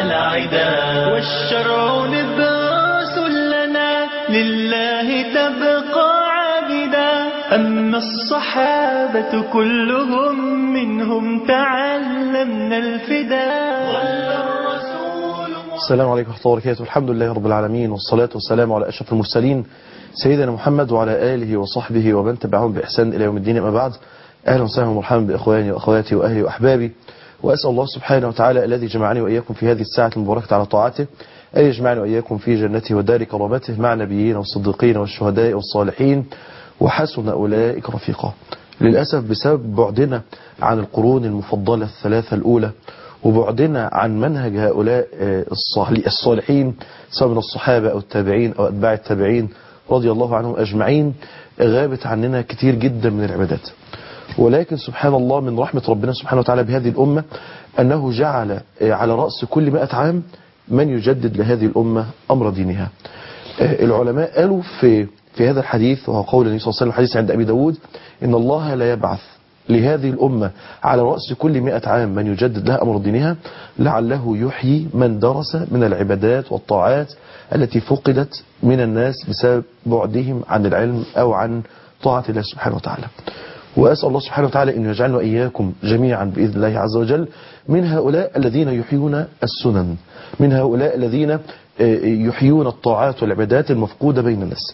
العدا والشرع لباس لنا لله تبقى عابدا أما الصحابة كلهم منهم تعلمنا الفداء ظل الرسول السلام عليكم ورحمة الله وبركاته الحمد لله رب العالمين والصلاة والسلام على أشرف المرسلين سيدنا محمد وعلى آله وصحبه ومن تبعهم بإحسان إلى يوم الدين أما بعد أهلا وسهلا ومرحبا بإخواني وأخواتي وأهلي وأحبابي وأسأل الله سبحانه وتعالى الذي جمعني وإياكم في هذه الساعة المباركة على طاعته أن يجمعني وإياكم في جنته ودار كرامته مع نبيين والصديقين والشهداء والصالحين وحسن أولئك رفيقا للأسف بسبب بعدنا عن القرون المفضلة الثلاثة الأولى وبعدنا عن منهج هؤلاء الصالحين سواء من الصحابة أو التابعين أو أتباع التابعين رضي الله عنهم أجمعين غابت عننا كتير جدا من العبادات ولكن سبحان الله من رحمة ربنا سبحانه وتعالى بهذه الأمة أنه جعل على رأس كل مئة عام من يجدد لهذه الأمة أمر دينها العلماء قالوا في في هذا الحديث وهو قول النبي صلى الله عليه وسلم حديث عند أبي داود إن الله لا يبعث لهذه الأمة على رأس كل مئة عام من يجدد لها أمر دينها لعله يحيي من درس من العبادات والطاعات التي فقدت من الناس بسبب بعدهم عن العلم أو عن طاعة الله سبحانه وتعالى وأسأل الله سبحانه وتعالى أن يجعلنا وإياكم جميعا بإذن الله عز وجل من هؤلاء الذين يحيون السنن من هؤلاء الذين يحيون الطاعات والعبادات المفقودة بين الناس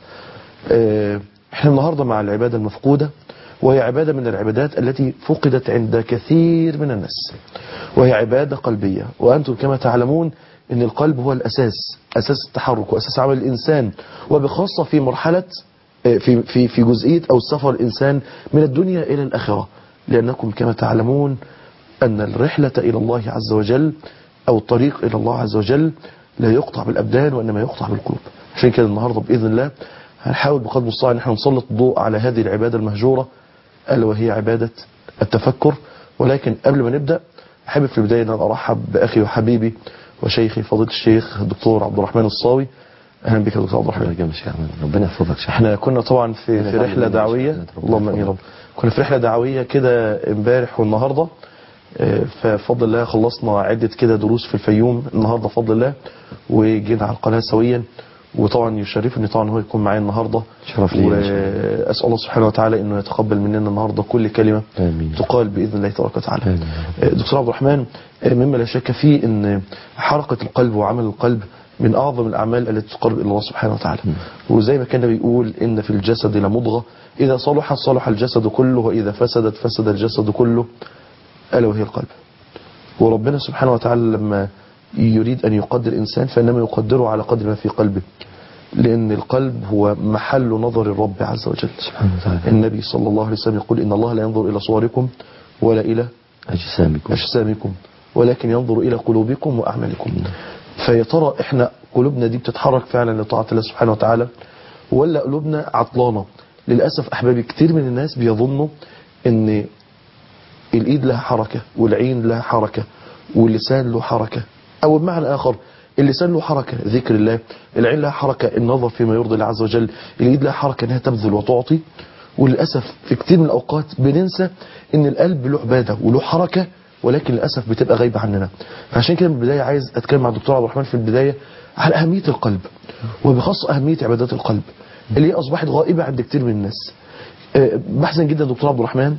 احنا النهاردة مع العبادة المفقودة وهي عبادة من العبادات التي فقدت عند كثير من الناس وهي عبادة قلبية وأنتم كما تعلمون أن القلب هو الأساس أساس التحرك وأساس عمل الإنسان وبخاصة في مرحلة في في في جزئية أو سفر الإنسان من الدنيا إلى الآخرة لأنكم كما تعلمون أن الرحلة إلى الله عز وجل أو الطريق إلى الله عز وجل لا يقطع بالأبدان وإنما يقطع بالقلوب عشان كده النهاردة بإذن الله هنحاول بقدر المستطاع ان احنا نسلط الضوء على هذه العبادة المهجورة ألا وهي عبادة التفكر ولكن قبل ما نبدأ أحب في البداية أن أرحب بأخي وحبيبي وشيخي فضيلة الشيخ الدكتور عبد الرحمن الصاوي أهلا بك يا دكتور عبد الرحمن ربنا يحفظك احنا كنا طبعا في, في رحلة دعوية اللهم امين رب كنا في رحلة دعوية كده امبارح والنهاردة ففضل الله خلصنا عدة كده دروس في الفيوم النهاردة فضل الله وجينا على القناة سويا وطبعا يشرفني طبعا هو يكون معايا النهارده شرف لي واسال الله سبحانه وتعالى انه يتقبل مننا النهارده كل كلمه آمين. تقال باذن الله تبارك وتعالى آمين. دكتور عبد الرحمن مما لا شك فيه ان حركه القلب وعمل القلب من اعظم الاعمال التي تقرب الى الله سبحانه وتعالى وزي ما كان بيقول ان في الجسد لمضغه اذا صلح صلح الجسد كله واذا فسدت فسد الجسد كله الا وهي القلب وربنا سبحانه وتعالى لما يريد أن يقدر إنسان فإنما يقدره على قدر ما في قلبه لأن القلب هو محل نظر الرب عز وجل سبحانه وتعالى النبي صلى الله عليه وسلم يقول إن الله لا ينظر إلى صوركم ولا إلى أجسامكم أجسامكم ولكن ينظر إلى قلوبكم وأعمالكم فيا ترى إحنا قلوبنا دي بتتحرك فعلا لطاعة الله سبحانه وتعالى ولا قلوبنا عطلانة للأسف أحبابي كتير من الناس بيظنوا إن الإيد لها حركة والعين لها حركة واللسان له حركة أو بمعنى آخر اللسان له حركة ذكر الله العين لها حركة النظر فيما يرضي الله عز وجل اليد لها حركة أنها تبذل وتعطي وللأسف في كتير من الأوقات بننسى أن القلب له عبادة وله حركة ولكن للأسف بتبقى غايبة عننا فعشان كده من البداية عايز أتكلم مع الدكتور عبد الرحمن في البداية على أهمية القلب وبخاصة أهمية عبادات القلب اللي هي أصبحت غائبة عند كتير من الناس بحزن جدا دكتور عبد الرحمن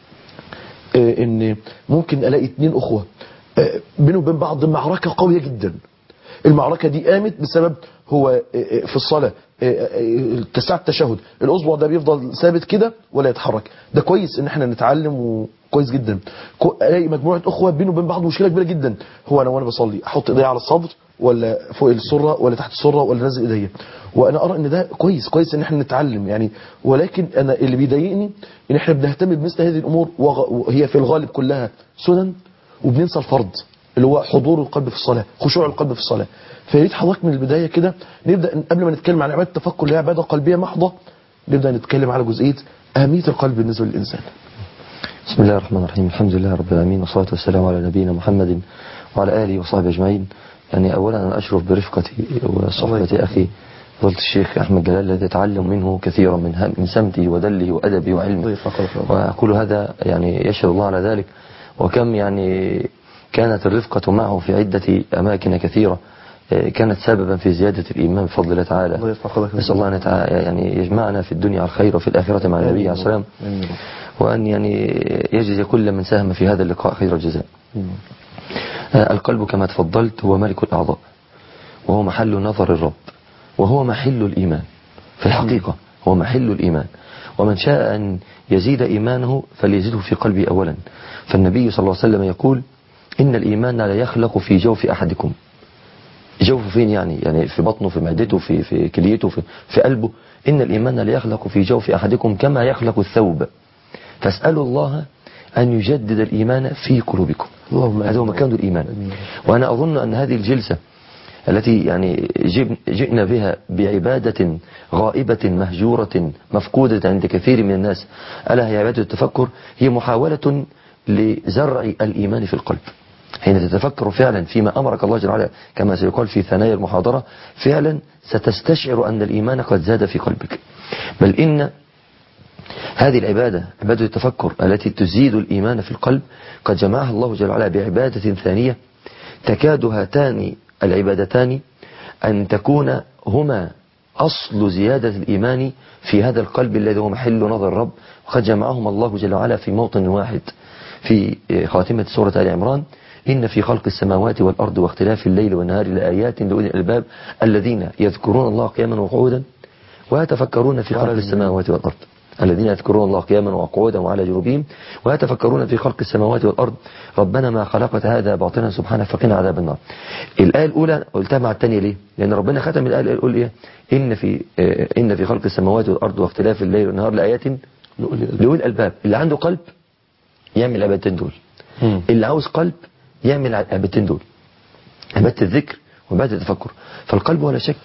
ان ممكن الاقي اتنين اخوه بينه وبين بعض معركة قوية جدا المعركة دي قامت بسبب هو في الصلاة ساعة التشهد الأصبع ده بيفضل ثابت كده ولا يتحرك ده كويس ان احنا نتعلم وكويس جدا الاقي مجموعة أخوة بينه وبين بعض مشكلة كبيرة جدا هو أنا وأنا بصلي أحط إيدي على الصدر ولا فوق السرة ولا تحت السرة ولا نازل إيديا وأنا أرى إن ده كويس كويس إن احنا نتعلم يعني ولكن أنا اللي بيضايقني إن احنا بنهتم بمثل هذه الأمور وهي في الغالب كلها سنن وبننسى الفرض اللي هو حضور القلب في الصلاة خشوع القلب في الصلاة فيريد حضرتك من البداية كده نبدأ قبل ما نتكلم عن عبادة التفكر اللي هي عبادة قلبية محضة نبدأ نتكلم على جزئية أهمية القلب بالنسبة للإنسان بسم الله الرحمن الرحيم الحمد لله رب العالمين والصلاة والسلام على نبينا محمد وعلى آله وصحبه أجمعين يعني أولا أنا أشرف برفقتي وصحبة أخي فضلت الشيخ أحمد جلال الذي أتعلم منه كثيرا من من سمته ودله وأدبه وعلمه وأقول هذا يعني يشهد الله على ذلك وكم يعني كانت الرفقة معه في عدة أماكن كثيرة آه، كانت سببا في زيادة الإيمان بفضل الله تعالى الله يرفع قدرك. نسأل الله أن يتع- يعني يجمعنا في الدنيا على الخير وفي الآخرة مع النبي عليه السلام آمين. وأن يعني يجزي كل من ساهم في هذا اللقاء خير الجزاء آه، القلب كما تفضلت هو ملك الأعضاء وهو محل نظر الرب وهو محل الإيمان في الحقيقة هو محل الإيمان ومن شاء أن يزيد إيمانه فليزيده في قلبه أولا فالنبي صلى الله عليه وسلم يقول إن الإيمان لا يخلق في جوف أحدكم جوفه فين يعني يعني في بطنه في معدته في في كليته في, في قلبه إن الإيمان لا يخلق في جوف أحدكم كما يخلق الثوب فاسألوا الله أن يجدد الإيمان في قلوبكم اللهم هذا هو آمين. مكان الإيمان وأنا أظن أن هذه الجلسة التي يعني جب- جئنا بها بعبادة غائبة مهجورة مفقودة عند كثير من الناس ألا هي عبادة التفكر هي محاولة لزرع الإيمان في القلب حين تتفكر فعلا فيما أمرك الله جل وعلا كما سيقال في ثنايا المحاضرة فعلا ستستشعر أن الإيمان قد زاد في قلبك بل إن هذه العبادة عبادة التفكر التي تزيد الإيمان في القلب قد جمعها الله جل وعلا بعبادة ثانية تكاد هاتان العبادتان أن تكون هما أصل زيادة الإيمان في هذا القلب الذي هو محل نظر الرب وقد جمعهما الله جل وعلا في موطن واحد في خاتمة سورة آل عمران إن في خلق السماوات والأرض واختلاف الليل والنهار لآيات لأولي الألباب الذين يذكرون الله قياما وقعودا ويتفكرون في خلق السماوات والأرض الذين يذكرون الله قياما وقعودا وعلى جنوبهم ويتفكرون في خلق السماوات والأرض ربنا ما خلقت هذا باطلا سبحانك فقنا عذاب النار الآية الأولى قلتها مع الثانية ليه لأن ربنا ختم الآية الأولى يقول إيه إن في آه، إن في خلق السماوات والأرض واختلاف الليل والنهار لآيات لأولي الألباب اللي عنده قلب يعمل العبادتين دول مم. اللي عاوز قلب يعمل العبادتين دول عبادة الذكر وعبادة التفكر فالقلب ولا شك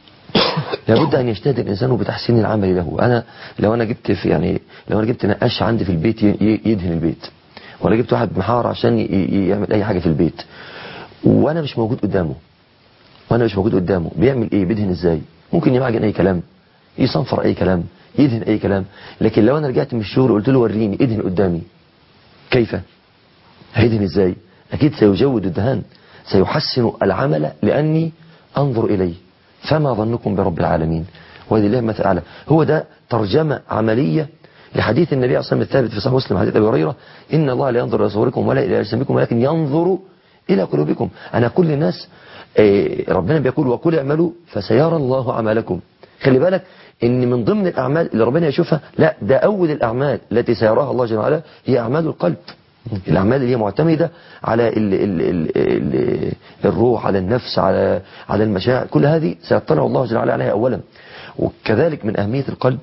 لابد ان يجتهد الانسان بتحسين العمل له انا لو انا جبت في يعني لو انا جبت نقاش عندي في البيت ي- ي- يدهن البيت ولا جبت واحد محار عشان ي- ي- يعمل اي حاجه في البيت وانا مش موجود قدامه وانا مش موجود قدامه بيعمل ايه بيدهن ازاي ممكن يمعجن اي كلام يصنفر اي كلام يدهن اي كلام لكن لو انا رجعت من الشغل وقلت له وريني ادهن قدامي كيف هيدهن ازاي اكيد سيجود الدهان سيحسن العمل لاني انظر اليه فما ظنكم برب العالمين وهذه الله مثل اعلى هو ده ترجمه عمليه لحديث النبي عليه الصلاه والسلام الثابت في صحيح مسلم حديث ابي هريره ان الله لا ينظر الى صوركم ولا الى اجسامكم ولكن ينظر الى قلوبكم انا كل الناس آه، ربنا بيقول وقل اعملوا فسيرى الله عملكم خلي بالك ان من ضمن الاعمال اللي ربنا يشوفها لا ده اول الاعمال التي سيراها الله جل وعلا هي اعمال القلب الأعمال اللي هي معتمدة على ال ال ال ال الروح على النفس على على المشاعر كل هذه سيطلع الله جل وعلا عليها أولا وكذلك من أهمية القلب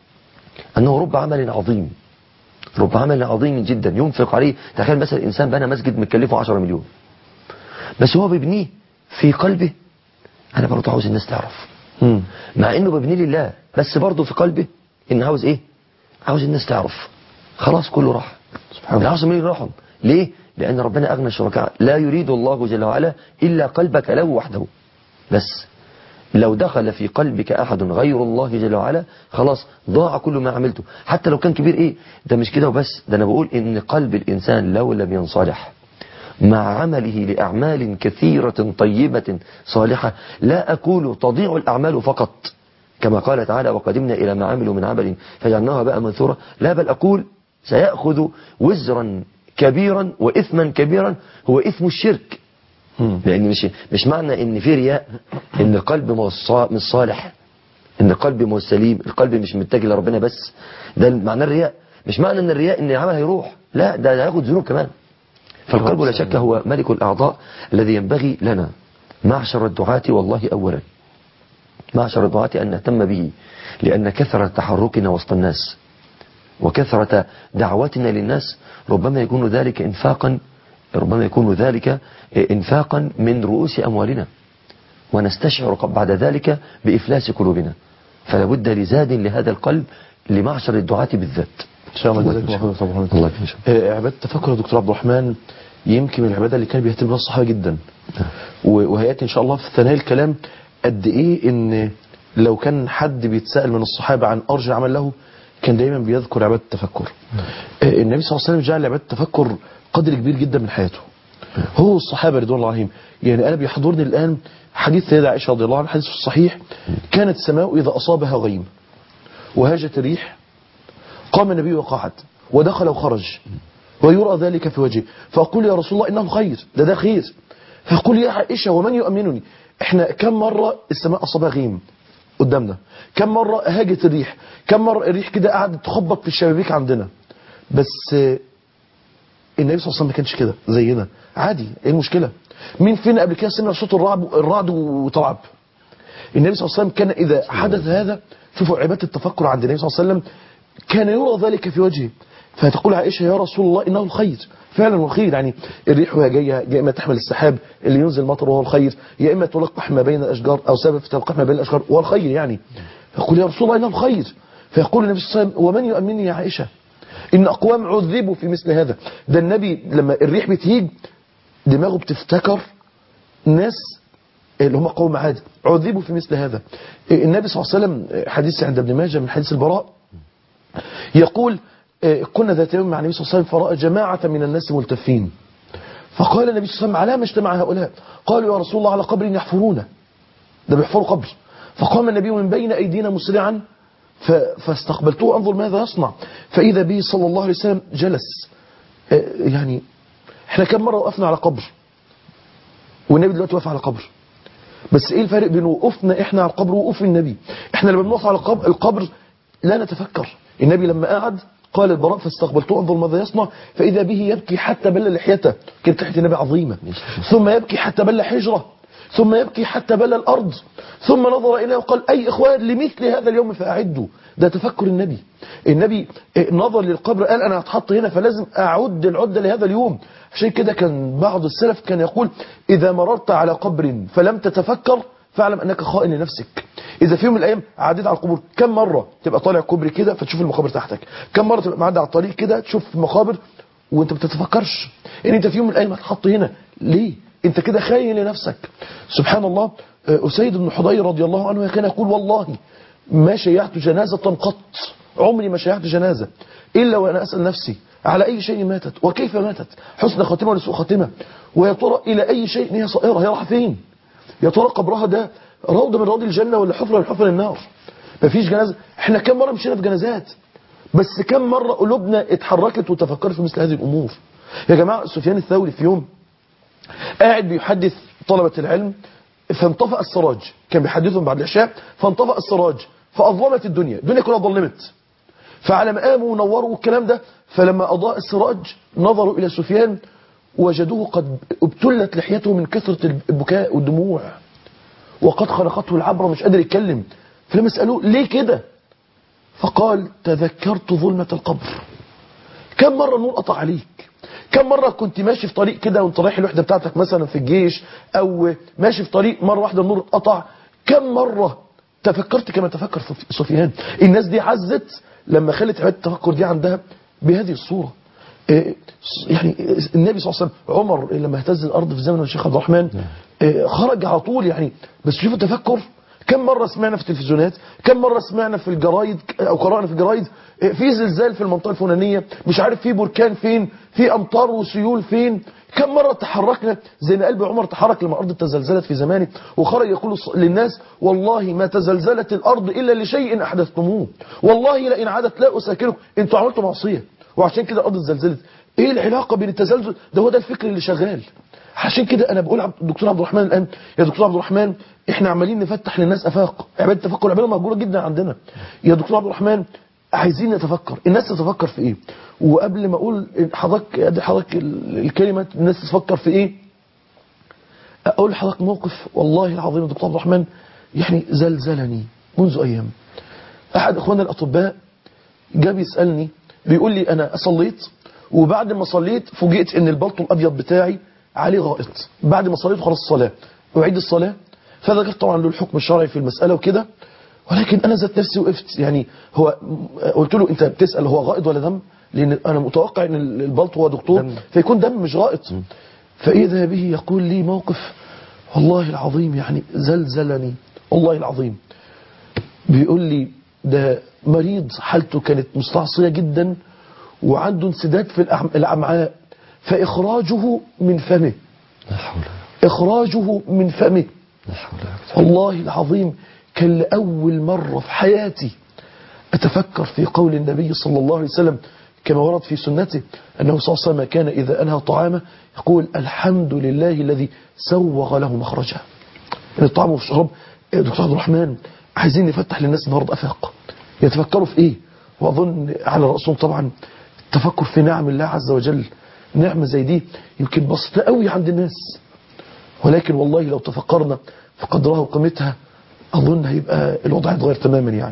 أنه رب عمل عظيم رب عمل عظيم جدا ينفق عليه تخيل مثلا إنسان بنى مسجد مكلفه 10 مليون بس هو بيبنيه في قلبه أنا برضه عاوز الناس تعرف مم. مع انه مبني لله بس برضه في قلبه ان عاوز ايه عاوز الناس تعرف خلاص كله راح سبحان الله. العاوز مين راحهم ليه لان ربنا اغنى الشركاء لا يريد الله جل وعلا الا قلبك له وحده بس لو دخل في قلبك احد غير الله جل وعلا خلاص ضاع كل ما عملته حتى لو كان كبير ايه ده مش كده وبس ده انا بقول ان قلب الانسان لو لم ينصلح مع عمله لأعمال كثيرة طيبة صالحة لا أقول تضيع الأعمال فقط كما قال تعالى وقدمنا إلى ما عملوا من عمل فجعلناها بقى منثورة لا بل أقول سيأخذ وزرا كبيرا وإثما كبيرا هو إثم الشرك مم. لأن مش مش معنى إن في رياء إن القلب مش صا- مش صالح إن القلب مش سليم القلب مش متجه لربنا بس ده معنى الرياء مش معنى إن الرياء إن العمل هيروح لا ده هياخد ذنوب كمان فالقلب لا شك هو ملك الأعضاء الذي ينبغي لنا معشر الدعاة والله أولا معشر الدعاة أن نهتم به لأن كثرة تحركنا وسط الناس وكثرة دعوتنا للناس ربما يكون ذلك إنفاقا ربما يكون ذلك إنفاقا من رؤوس أموالنا ونستشعر بعد ذلك بإفلاس قلوبنا فلا بد لزاد لهذا القلب لمعشر الدعاة بالذات ان شاء الله جزاكم الله خير طبعا الله يكرمك. آه، عباده التفكر يا دكتور عبد الرحمن يمكن من العباده اللي كان بيهتم بها الصحابه جدا و- وهياتي ان شاء الله في ثنايا الكلام قد ايه ان لو كان حد بيتسال من الصحابه عن ارجى عمل له كان دايما بيذكر عباده التفكر آه، النبي صلى الله عليه وسلم جعل عباده التفكر قدر كبير جدا من حياته هو الصحابة رضوان الله عليهم يعني أنا بيحضرني الآن حديث سيدة عائشة رضي الله عنها حديث الصحيح كانت السماء إذا أصابها غيم وهاجت الريح قام النبي وقعد ودخل وخرج ويرى ذلك في وجهه فأقول يا رسول الله إنه خير ده ده خير فيقول يا عائشة ومن يؤمنني احنا كم مرة السماء أصابها غيم قدامنا كم مرة هاجت الريح كم مرة الريح كده قعدت تخبط في الشبابيك عندنا بس آه، النبي صلى الله عليه وسلم ما كانش كده زينا عادي ايه المشكلة مين فينا قبل كده سمع صوت الرعد الرعد وطلب النبي صلى الله عليه وسلم كان إذا حدث هذا شوفوا عبادة التفكر عند النبي صلى الله عليه وسلم كان يرى ذلك في وجهه فتقول عائشة يا رسول الله إنه الخير فعلا هو الخير يعني الريح وهي جاية يا إما تحمل السحاب اللي ينزل مطر وهو الخير يا إما تلقح ما بين الأشجار أو سبب في تلقح ما بين الأشجار وهو الخير يعني فيقول يا رسول الله إنه الخير فيقول النبي صلى الله عليه وسلم ومن يؤمنني يا عائشة إن أقوام عذبوا في مثل هذا ده النبي لما الريح بتهيج دماغه بتفتكر ناس اللي هم قوم عاد عذبوا في مثل هذا النبي صلى الله عليه وسلم حديث عند ابن ماجه من حديث البراء يقول آه، كنا ذات يوم مع النبي صلى الله عليه وسلم فرأى جماعة من الناس ملتفين فقال النبي صلى الله عليه وسلم على ما اجتمع هؤلاء قالوا يا رسول الله على قبر يحفرونه ده بيحفروا قبر فقام النبي من بين أيدينا مسرعا ف- فاستقبلته أنظر ماذا يصنع فإذا به صلى الله عليه وسلم جلس آه، يعني احنا كم مرة وقفنا على قبر والنبي دلوقتي واقف على قبر بس ايه الفرق بين وقوفنا احنا على القبر ووقوف النبي احنا لما بنقف على القبر, القبر لا نتفكر النبي لما قعد قال البراء فاستقبلته انظر ماذا يصنع فاذا به يبكي حتى بل لحيته كانت لحيه النبي عظيمه ثم يبكي حتى بل حجره ثم يبكي حتى بل الارض ثم نظر اليه وقال اي اخوان لمثل هذا اليوم فاعدوا ده تفكر النبي النبي نظر للقبر قال انا هتحط هنا فلازم اعد العده لهذا اليوم عشان كده كان بعض السلف كان يقول اذا مررت على قبر فلم تتفكر فاعلم انك خائن لنفسك اذا في يوم من الايام عديت على القبور كم مره تبقى طالع كوبري كده فتشوف المقابر تحتك كم مره تبقى معدي على الطريق كده تشوف المقابر وانت ما بتتفكرش ان انت في يوم من الايام هتحط هنا ليه انت كده خاين لنفسك سبحان الله آه، اسيد بن حضير رضي الله عنه كان يقول والله ما شيعت جنازه قط عمري ما شيعت جنازه الا وانا اسال نفسي على اي شيء ماتت وكيف ماتت حسن خاتمه ولا سوء خاتمه ويا ترى الى اي شيء هي صائره هي رايحه فين يا ترى قبرها ده روضة من روض الجنة ولا حفرة من حفر النار مفيش جنازة احنا كم مرة مشينا في جنازات بس كم مرة قلوبنا اتحركت وتفكرت في مثل هذه الأمور يا جماعة سفيان الثوري في يوم قاعد بيحدث طلبة العلم فانطفأ السراج كان بيحدثهم بعد العشاء فانطفأ السراج فأظلمت الدنيا الدنيا كلها ظلمت فعلى ما قاموا ونوروا الكلام ده فلما أضاء السراج نظروا إلى سفيان وجدوه قد ابتلت لحيته من كثرة البكاء والدموع وقد خلقته العبرة مش قادر يتكلم فلما سألوه ليه كده فقال تذكرت ظلمة القبر كم مرة النور قطع عليك كم مرة كنت ماشي في طريق كده وانت رايح الوحدة بتاعتك مثلا في الجيش او ماشي في طريق مرة واحدة النور اتقطع كم مرة تفكرت كما تفكر سفيان الناس دي عزت لما خلت عبادة التفكر دي عندها بهذه الصورة إيه، يعني النبي صلى الله عليه وسلم عمر لما اهتز الارض في زمن الشيخ عبد الرحمن إيه، خرج على طول يعني بس شوف التفكر كم مرة سمعنا في التلفزيونات كم مرة سمعنا في الجرايد أو قرأنا في الجرايد إيه، في زلزال في المنطقة الفلانية مش عارف في بركان فين في أمطار وسيول فين كم مرة تحركنا زي ما قلب عمر تحرك لما الأرض تزلزلت في زمانه وخرج يقول للناس والله ما تزلزلت الأرض إلا لشيء أحدثتموه والله لئن عادت لا أساكنكم أنتوا عملتوا معصية وعشان كده الأرض اتزلزلت إيه العلاقة بين التزلزل ده هو ده الفكر اللي شغال عشان كده انا بقول عبد الدكتور عبد الرحمن الان يا دكتور عبد الرحمن احنا عمالين نفتح للناس افاق عباده التفكر عباده مهجوره جدا عندنا يا دكتور عبد الرحمن عايزين نتفكر الناس تتفكر في ايه وقبل ما اقول حضرتك ادي حضرتك ال- الكلمه الناس تفكر في ايه اقول لحضرتك موقف والله العظيم يا دكتور عبد الرحمن يعني زلزلني منذ ايام احد اخواننا الاطباء جاء بيسالني بيقول لي انا صليت وبعد ما صليت فوجئت ان البلطو الابيض بتاعي عليه غائط بعد ما صليت خلاص الصلاه اعيد الصلاه فذكرت طبعا له الحكم الشرعي في المساله وكده ولكن انا ذات نفسي وقفت يعني هو قلت له انت بتسال هو غائط ولا دم لان انا متوقع ان البلطو هو دكتور دم. فيكون دم مش غائط فاذا به يقول لي موقف والله العظيم يعني زلزلني والله العظيم بيقول لي ده مريض حالته كانت مستعصية جدا وعنده انسداد في الأعم- الأمعاء فإخراجه من فمه لا حول إخراجه من فمه لا حول ولا قوة والله العظيم كان لأول مرة في حياتي أتفكر في قول النبي صلى الله عليه وسلم كما ورد في سنته أنه صلى الله عليه وسلم كان إذا أنهى طعامه يقول الحمد لله الذي سوغ له مخرجه من الطعام والشراب يا دكتور عبد الرحمن عايزين نفتح للناس النهارده أفاق يتفكروا في إيه وأظن على رأسهم طبعا التفكر في نعم الله عز وجل نعمة زي دي يمكن بسيطة قوي عند الناس ولكن والله لو تفكرنا في قدرها وقيمتها أظن هيبقى الوضع يتغير تماما يعني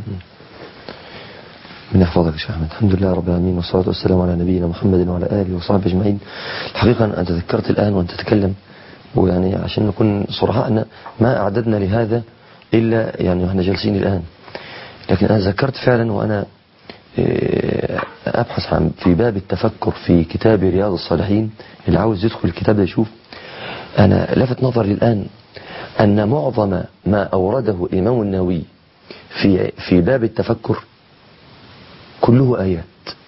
من يحفظك يا شيخ أحمد الحمد لله رب العالمين والصلاة والسلام على نبينا محمد وعلى آله وصحبه أجمعين الحقيقة أنا تذكرت الآن وأنت تتكلم ويعني عشان نكون صراحة أن ما أعددنا لهذا إلا يعني وإحنا جالسين الآن لكن أنا ذكرت فعلا وأنا إيه، أبحث عن في باب التفكر في كتاب رياض الصالحين اللي عاوز يدخل الكتاب ده يشوف أنا لفت نظري الآن أن معظم ما أورده الإمام النووي في في باب التفكر كله آيات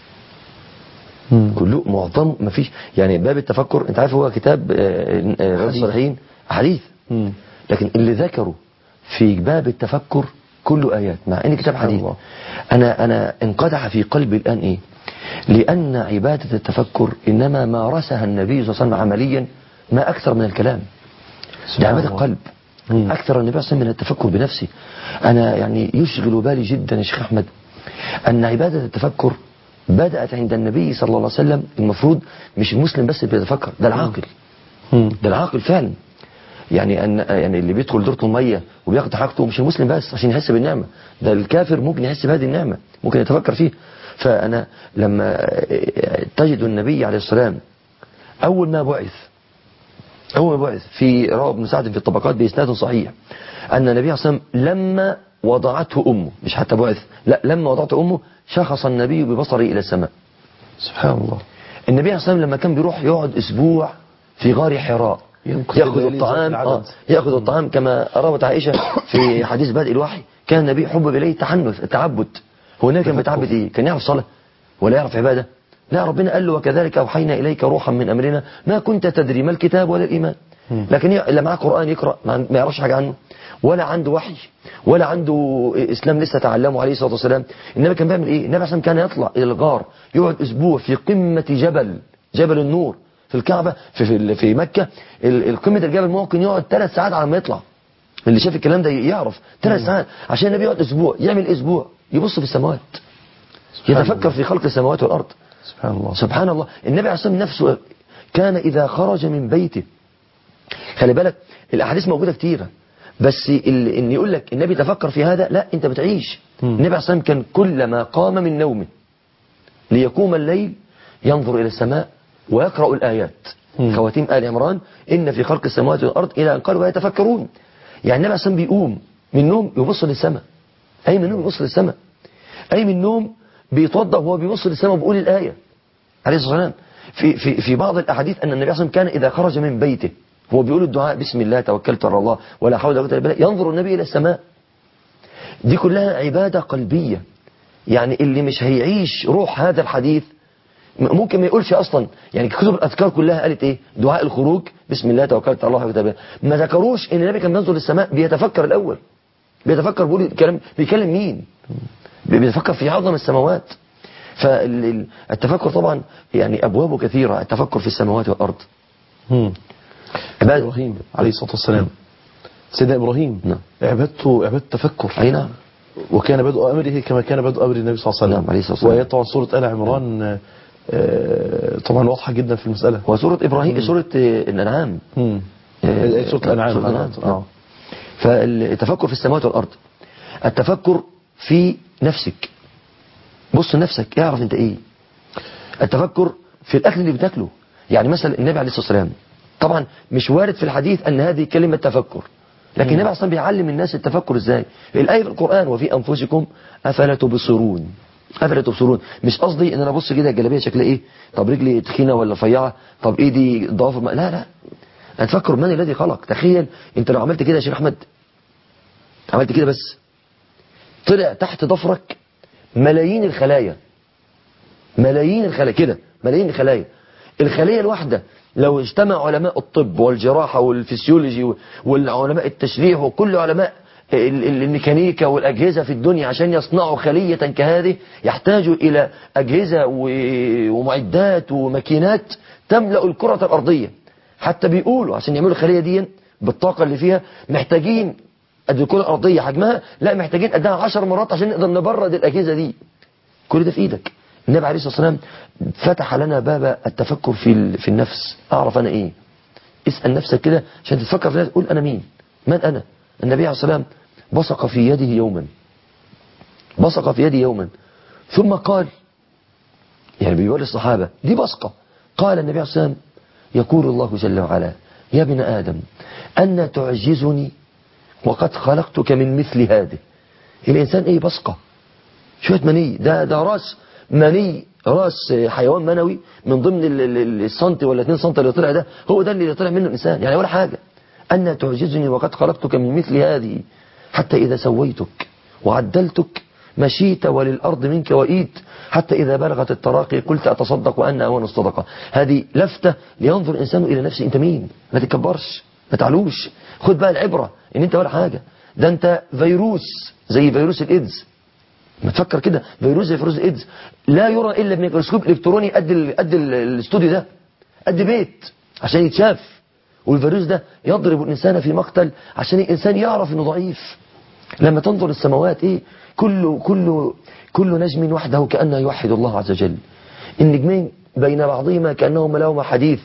كله معظم ما فيش يعني باب التفكر انت عارف هو كتاب آه، آه، رياض الصالحين حديث مم. لكن اللي ذكره في باب التفكر كله آيات مع ان كتاب سبحان حديث الله. انا انا انقدح في قلبي الان ايه لان عبادة التفكر انما مارسها النبي صلى الله عليه وسلم عمليا ما اكثر من الكلام ده سبحان عبادة الله. القلب مم. اكثر النبي صلى الله عليه وسلم من التفكر بنفسه انا يعني يشغل بالي جدا يا شيخ احمد ان عبادة التفكر بدأت عند النبي صلى الله عليه وسلم المفروض مش المسلم بس اللي بيتفكر ده العاقل مم. ده العاقل فعلا يعني أن يعني اللي بيدخل دورة المية وبياخد حاجته مش المسلم بس عشان يحس بالنعمة ده الكافر ممكن يحس بهذه النعمة ممكن يتفكر فيه فأنا لما تجد النبي عليه السلام أول ما بعث أول ما بعث في رواه ابن سعد في الطبقات بإسناد صحيح أن النبي عليه الصلاة والسلام لما وضعته أمه مش حتى بعث لا لما وضعته أمه شخص النبي ببصره إلى السماء سبحان الله النبي عليه الصلاة والسلام لما كان بيروح يقعد أسبوع في غار حراء يمكث يأخذ الليالي الطعام ذات آه العدد. يأخذ الطعام كما روت عائشة في حديث بدء الوحي كان النبي حبب إليه التحنث التعبد هو النبي كان بيتعبد إيه كان يعرف صلاة ولا يعرف عبادة لا ربنا قال له وكذلك أوحينا إليك روحا من أمرنا ما كنت تدري ما الكتاب ولا الإيمان لكن ي- اللي معاه قرآن يقرأ ما عن- ما يعرفش حاجة عنه ولا عنده وحي ولا عنده إسلام لسه تعلمه عليه الصلاة والسلام النبي كان بيعمل إيه النبي عشان كان يطلع إلى الغار يقعد أسبوع في قمة جبل جبل النور في الكعبة في في, في مكة ال- القمة الجبل ممكن يقعد ثلاث ساعات على ما يطلع اللي شاف الكلام ده يعرف ثلاث ساعات عشان النبي يقعد أسبوع يعمل أسبوع يبص في السماوات يتفكر في خلق السماوات والأرض سبحان الله سبحان الله النبي عليه الصلاة والسلام نفسه كان إذا خرج من بيته خلي بالك الأحاديث موجودة كتيرة بس ال- إن يقول لك النبي تفكر في هذا لا أنت بتعيش النبي عليه الصلاة والسلام كان كلما قام من نومه ليقوم الليل ينظر إلى السماء ويقرأ الآيات مم. خواتيم آل عمران إن في خلق السماوات والأرض إلى أن قالوا ويتفكرون يعني النبي عليه الصلاة والسلام بيقوم من النوم يبص للسماء أي من النوم يبص للسماء أي من النوم بيتوضأ وهو بيبص للسماء وبيقول الآية عليه الصلاة والسلام في, في, في بعض الأحاديث أن النبي صلى الله عليه وسلم كان إذا خرج من بيته هو بيقول الدعاء بسم الله توكلت على الله ولا حول ولا قوة إلا بالله ينظر النبي إلى السماء دي كلها عبادة قلبية يعني اللي مش هيعيش روح هذا الحديث م- ممكن ما يقولش اصلا يعني كتب الاذكار كلها قالت ايه دعاء الخروج بسم الله توكلت على الله وحده بالله ما ذكروش ان النبي كان بينظر للسماء بيتفكر الاول بيتفكر بيقول الكلام بيكلم مين بي- بيتفكر في عظم السماوات فالتفكر طبعا يعني ابوابه كثيره التفكر في السماوات والارض مم. عباد إبراهيم عليه الصلاة والسلام سيدنا إبراهيم نعم. عبادته عبادة تفكر اي نعم وكان بدء أمره كما كان بدء أمر النبي صلى الله عليه وسلم نعم، عليه الصلاة والسلام. وآيات طبعا سورة آل عمران آه، طبعا واضحة جدا في المسألة وسوره ابراهيم سوره آه، الانعام مم. آه، سورة الأنعام سورة الأنعام. آه. فالتفكر في السماوات والأرض التفكر في نفسك بص لنفسك اعرف انت ايه التفكر في الأكل اللي بتاكله يعني مثلا النبي عليه الصلاة والسلام طبعا مش وارد في الحديث أن هذه كلمة تفكر لكن النبي عليه الصلاة والسلام بيعلم الناس التفكر ازاي الآية في القرآن وفي أنفسكم أفلا تبصرون أفلا تبصرون مش قصدي ان انا ابص كده الجلابيه شكلها ايه طب رجلي تخينه ولا رفيعه طب ايدي ضعف لا لا هتفكر من الذي خلق تخيل انت لو عملت كده يا شيخ احمد عملت كده بس طلع تحت ضفرك ملايين الخلايا ملايين الخلايا كده ملايين الخلايا الخلية الواحدة لو اجتمع علماء الطب والجراحة والفسيولوجي والعلماء التشريح وكل علماء ال- ال- الميكانيكا والأجهزة في الدنيا عشان يصنعوا خلية كهذه يحتاجوا إلى أجهزة و- ومعدات وماكينات تملأ الكرة الأرضية حتى بيقولوا عشان يعملوا الخلية دي بالطاقة اللي فيها محتاجين قد الكرة الأرضية حجمها لا محتاجين قدها عشر مرات عشان نقدر نبرد الأجهزة دي كل ده في إيدك النبي عليه الصلاة والسلام فتح لنا باب التفكر في ال- في النفس أعرف أنا إيه اسأل نفسك كده عشان تتفكر في نفسك قول أنا مين من أنا النبي عليه الصلاة والسلام بصق في يده يوما بصق في يده يوما ثم قال يعني بيقول للصحابة دي بصقة قال النبي عليه الصلاة والسلام يقول الله جل وعلا يا ابن آدم أن تعجزني وقد خلقتك من مثل هذه الإنسان إيه بصقة شوية مني ده ده راس مني راس حيوان منوي من ضمن ال- ال- ال- السنتي ولا 2 سنتي اللي طلع ده هو ده اللي طلع منه الإنسان يعني ولا حاجة أن تعجزني وقد خلقتك من مثل هذه حتى إذا سويتك وعدلتك مشيت وللأرض منك وإيت حتى إذا بلغت التراقي قلت أتصدق وأن أوان الصدقة هذه لفتة لينظر الإنسان إلى نفسه أنت مين ما تكبرش ما تعلوش خد بقى العبرة إن أنت ولا حاجة ده أنت فيروس زي فيروس الإيدز ما تفكر كده فيروس زي فيروس الايدز لا يرى الا بميكروسكوب الكتروني قد ال قد ال الاستوديو ده قد بيت عشان يتشاف والفيروس ده يضرب الانسان في مقتل عشان الانسان يعرف انه ضعيف لما تنظر السماوات ايه كل كل كل نجم وحده كانه يوحد الله عز وجل النجمين بين بعضهما كانهما لهما حديث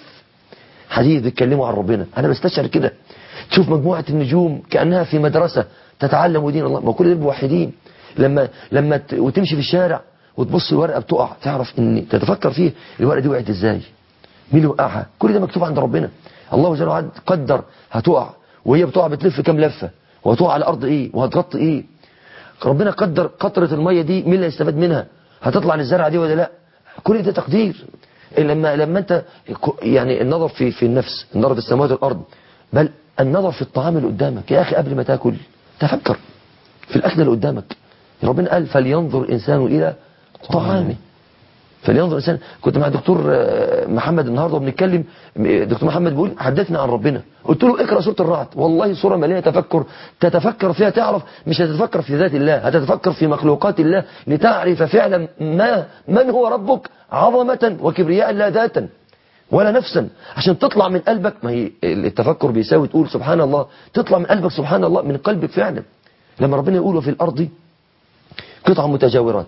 حديث بيتكلموا عن ربنا انا بستشعر كده تشوف مجموعة النجوم كأنها في مدرسة تتعلم دين الله ما كل دول موحدين لما لما ت... وتمشي في الشارع وتبص الورقة بتقع تعرف ان تتفكر فيه الورقة دي وقعت ازاي مين اللي وقعها كل ده مكتوب عند ربنا الله جل وعلا قدر هتقع وهي بتقع بتلف كام لفة وهتقع على الارض ايه وهتغطي ايه ربنا قدر قطرة المية دي مين اللي هيستفاد منها هتطلع للزرعة دي ولا لا كل ده تقدير لما لما انت يعني النظر في في النفس النظر في السماوات والارض بل النظر في الطعام اللي قدامك يا اخي قبل ما تاكل تفكر في الاكل اللي قدامك ربنا قال فلينظر الانسان الى طعامه فلينظر الانسان كنت مع دكتور آه، محمد النهارده وبنتكلم دكتور محمد بيقول حدثنا عن ربنا قلت له اقرا سوره الرعد والله سوره مليانه تفكر تتفكر فيها تعرف مش هتتفكر في ذات الله هتتفكر في مخلوقات الله لتعرف فعلا ما من هو ربك عظمه وكبرياء لا ذاتا ولا نفسا عشان تطلع من قلبك ما هي التفكر بيساوي تقول سبحان الله تطلع من قلبك سبحان الله من قلبك فعلا لما ربنا يقول في الارض قطع متجاورات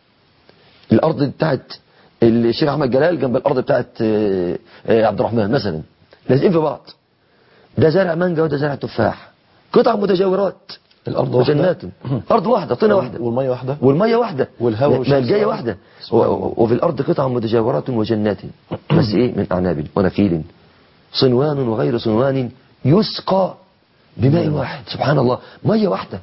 الارض بتاعت الشيخ احمد جلال جنب الارض بتاعت آه، آه، عبد الرحمن مثلا لازقين في بعض ده زرع مانجا وده زرع تفاح قطع متجاورات الأرض واحدة. وجنات ارض واحده طينه واحده والمية واحدة والمية واحدة والهواء ما والشمس الجاية واحدة. واحدة سبحان الله. و- وفي الأرض قطع متجاورات وجنات بس إيه من أعناب ونخيل صنوان وغير صنوان يسقى بماء واحد سبحان الله مية واحدة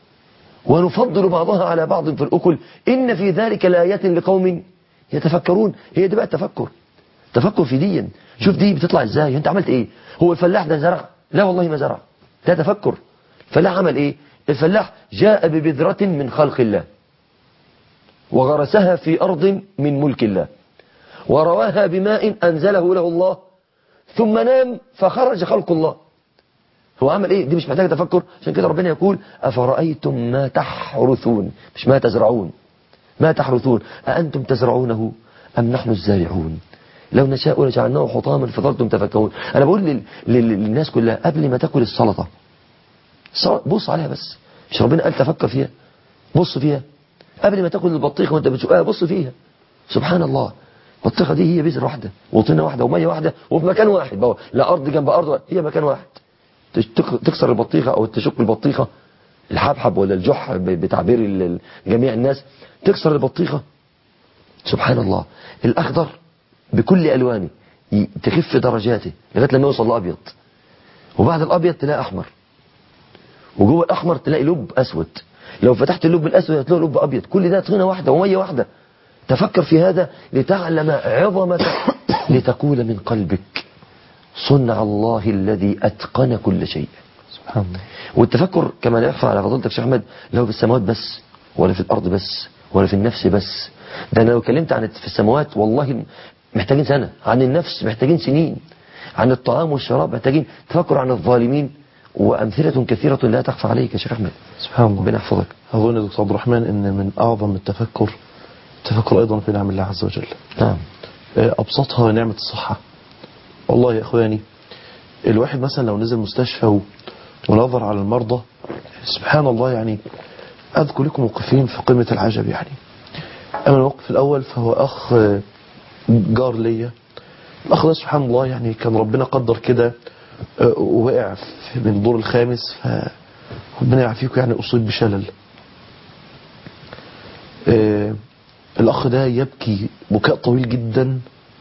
ونفضل بعضها على بعض في الأكل إن في ذلك لآيات لقوم يتفكرون هي دي بقى التفكر تفكر في دي شوف دي بتطلع ازاي انت عملت ايه هو الفلاح ده زرع لا والله ما زرع ده تفكر الفلاح عمل ايه الفلاح جاء ببذرة من خلق الله وغرسها في أرض من ملك الله ورواها بماء أنزله له الله ثم نام فخرج خلق الله هو عمل ايه دي مش محتاجة تفكر عشان كده ربنا يقول أفرأيتم ما تحرثون مش ما تزرعون ما تحرثون أأنتم تزرعونه أم نحن الزارعون لو نشاء لجعلناه حطاما فظلتم تفكرون أنا بقول لل... لل... للناس كلها قبل ما تاكل السلطة السلطة بص عليها بس مش ربنا قال تفكر فيها بص فيها قبل ما تاكل البطيخة وانت بتسوقها بص فيها سبحان الله البطيخة دي هي بذرة واحدة وطينة واحدة ومية واحدة وفي مكان واحد بقى لا أرض جنب أرض هي مكان واحد تك- تكسر البطيخة أو تشك البطيخة الحبحب ولا الجح ب- بتعبير ال- ال- جميع الناس تكسر البطيخة سبحان الله الأخضر بكل ألوانه ي- تخف درجاته لغاية لما يوصل لأبيض وبعد الأبيض تلاقي أحمر وجوه الأحمر تلاقي لب أسود لو فتحت اللب الأسود هتلاقي لب أبيض كل ده طينة واحدة ومية واحدة تفكر في هذا لتعلم عظمة لتقول من قلبك صنع الله الذي أتقن كل شيء سبحان الله والتفكر كما لا يخفى على فضيلتك شيخ أحمد لا في السماوات بس ولا في الأرض بس ولا في النفس بس ده أنا لو اتكلمت عن في السماوات والله محتاجين سنة عن النفس محتاجين سنين عن الطعام والشراب محتاجين تفكر عن الظالمين وأمثلة كثيرة لا تخفى عليك يا شيخ أحمد سبحان الله ربنا يحفظك أظن يا دكتور عبد الرحمن إن من أعظم التفكر التفكر أيضا في نعم الله عز وجل نعم أبسطها نعمة الصحة والله يا إخواني الواحد مثلا لو نزل مستشفى و- ونظر على المرضى سبحان الله يعني أذكر لكم موقفين في قمة العجب يعني أما الموقف الأول فهو أخ جار ليا الأخ ده سبحان الله يعني كان ربنا قدر كده آه، وقع في- من الدور الخامس فربنا يعافيكم يعني أصيب بشلل آه، الأخ ده يبكي بكاء طويل جدا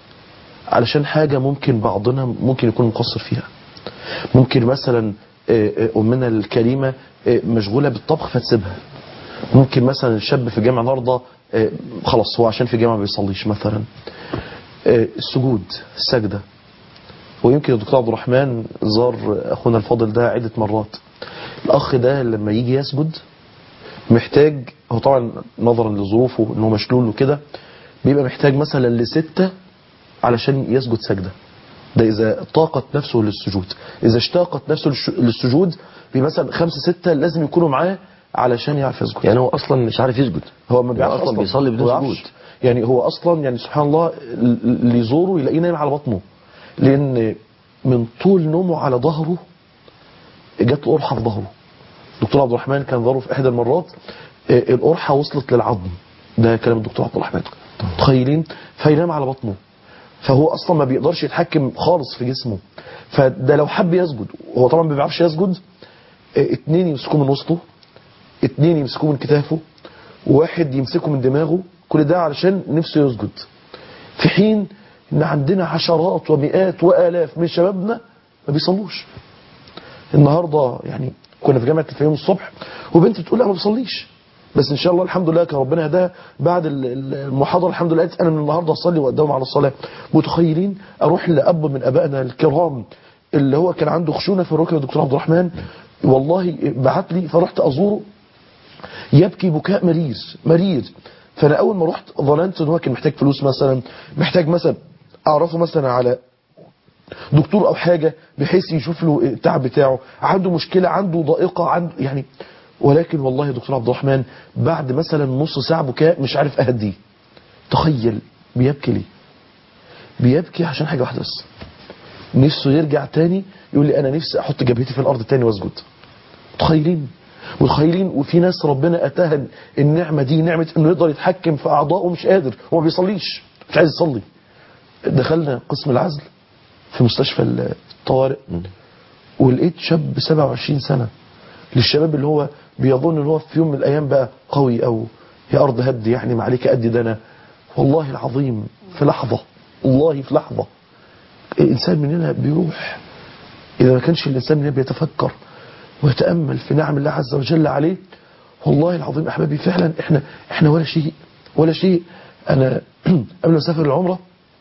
علشان حاجة ممكن بعضنا ممكن يكون مقصر فيها ممكن مثلا آه، آه، أمنا الكريمة آه، مشغولة بالطبخ فتسيبها ممكن مثلا الشاب في جامعة النهارده آه، خلاص هو عشان في جامعة ما بيصليش مثلا آه، السجود السجدة ويمكن الدكتور عبد الرحمن زار أخونا الفاضل ده عدة مرات الأخ ده لما يجي يسجد محتاج هو طبعا نظرا لظروفه انه مشلول وكده بيبقى محتاج مثلا لستة علشان يسجد سجدة ده إذا طاقت نفسه للسجود إذا اشتاقت نفسه للش- للسجود بمثلا خمسة ستة لازم يكونوا معاه علشان يعرف يسجد يعني هو أصلا مش عارف يسجد هو ما بيعرفش أصلاً أصلا بيصلي بدون ما بيعرفش. سجود. يعني هو أصلا يعني سبحان الله ال- اللي يزوره يلاقيه نايم على بطنه لأن من طول نومه على ظهره جات له قرحة في ظهره دكتور عبد الرحمن كان ظهره في إحدى المرات آه، القرحة وصلت للعظم ده كلام الدكتور عبد الرحمن متخيلين فينام على بطنه فهو اصلا ما بيقدرش يتحكم خالص في جسمه فده لو حب يسجد هو طبعا ما بيعرفش يسجد آه، اتنين يمسكوه من وسطه اتنين يمسكوه من كتافه وواحد يمسكه من دماغه كل ده علشان نفسه يسجد في حين ان عندنا عشرات ومئات والاف من شبابنا ما بيصلوش النهارده يعني كنا في جامعه الفيوم الصبح وبنت بتقول لا ما بصليش بس ان شاء الله الحمد لله كان ربنا هداها بعد ال- ال- المحاضره الحمد لله قالت انا من النهارده اصلي واداوم على الصلاه متخيلين اروح لاب من ابائنا الكرام اللي هو كان عنده خشونه في الركبه الدكتور عبد الرحمن والله بعت لي فرحت ازوره يبكي بكاء مرير مرير فانا اول ما رحت ظننت ان هو كان محتاج فلوس مثلا محتاج مثلا اعرفه مثلا على دكتور او حاجه بحيث يشوف له التعب بتاعه عنده مشكله عنده ضائقه عنده يعني ولكن والله يا دكتور عبد الرحمن بعد مثلا نص ساعه بكاء مش عارف اهديه تخيل بيبكي ليه بيبكي عشان حاجه واحده بس نفسه يرجع تاني يقول لي انا نفسي احط جبهتي في الارض تاني واسجد متخيلين متخيلين وفي ناس ربنا اتاها النعمه دي نعمه انه يقدر يتحكم في اعضائه مش قادر هو ما بيصليش مش عايز يصلي دخلنا قسم العزل في مستشفى الطوارئ ولقيت شاب 27 سنة للشباب اللي هو بيظن ان هو في يوم من الايام بقى قوي او يا ارض هد يعني ما عليك قد ده انا والله العظيم في لحظة والله في لحظة الانسان مننا بيروح اذا ما كانش الانسان مننا بيتفكر ويتامل في نعم الله عز وجل عليه والله العظيم احبابي فعلا احنا احنا ولا شيء ولا شيء انا قبل ما اسافر العمره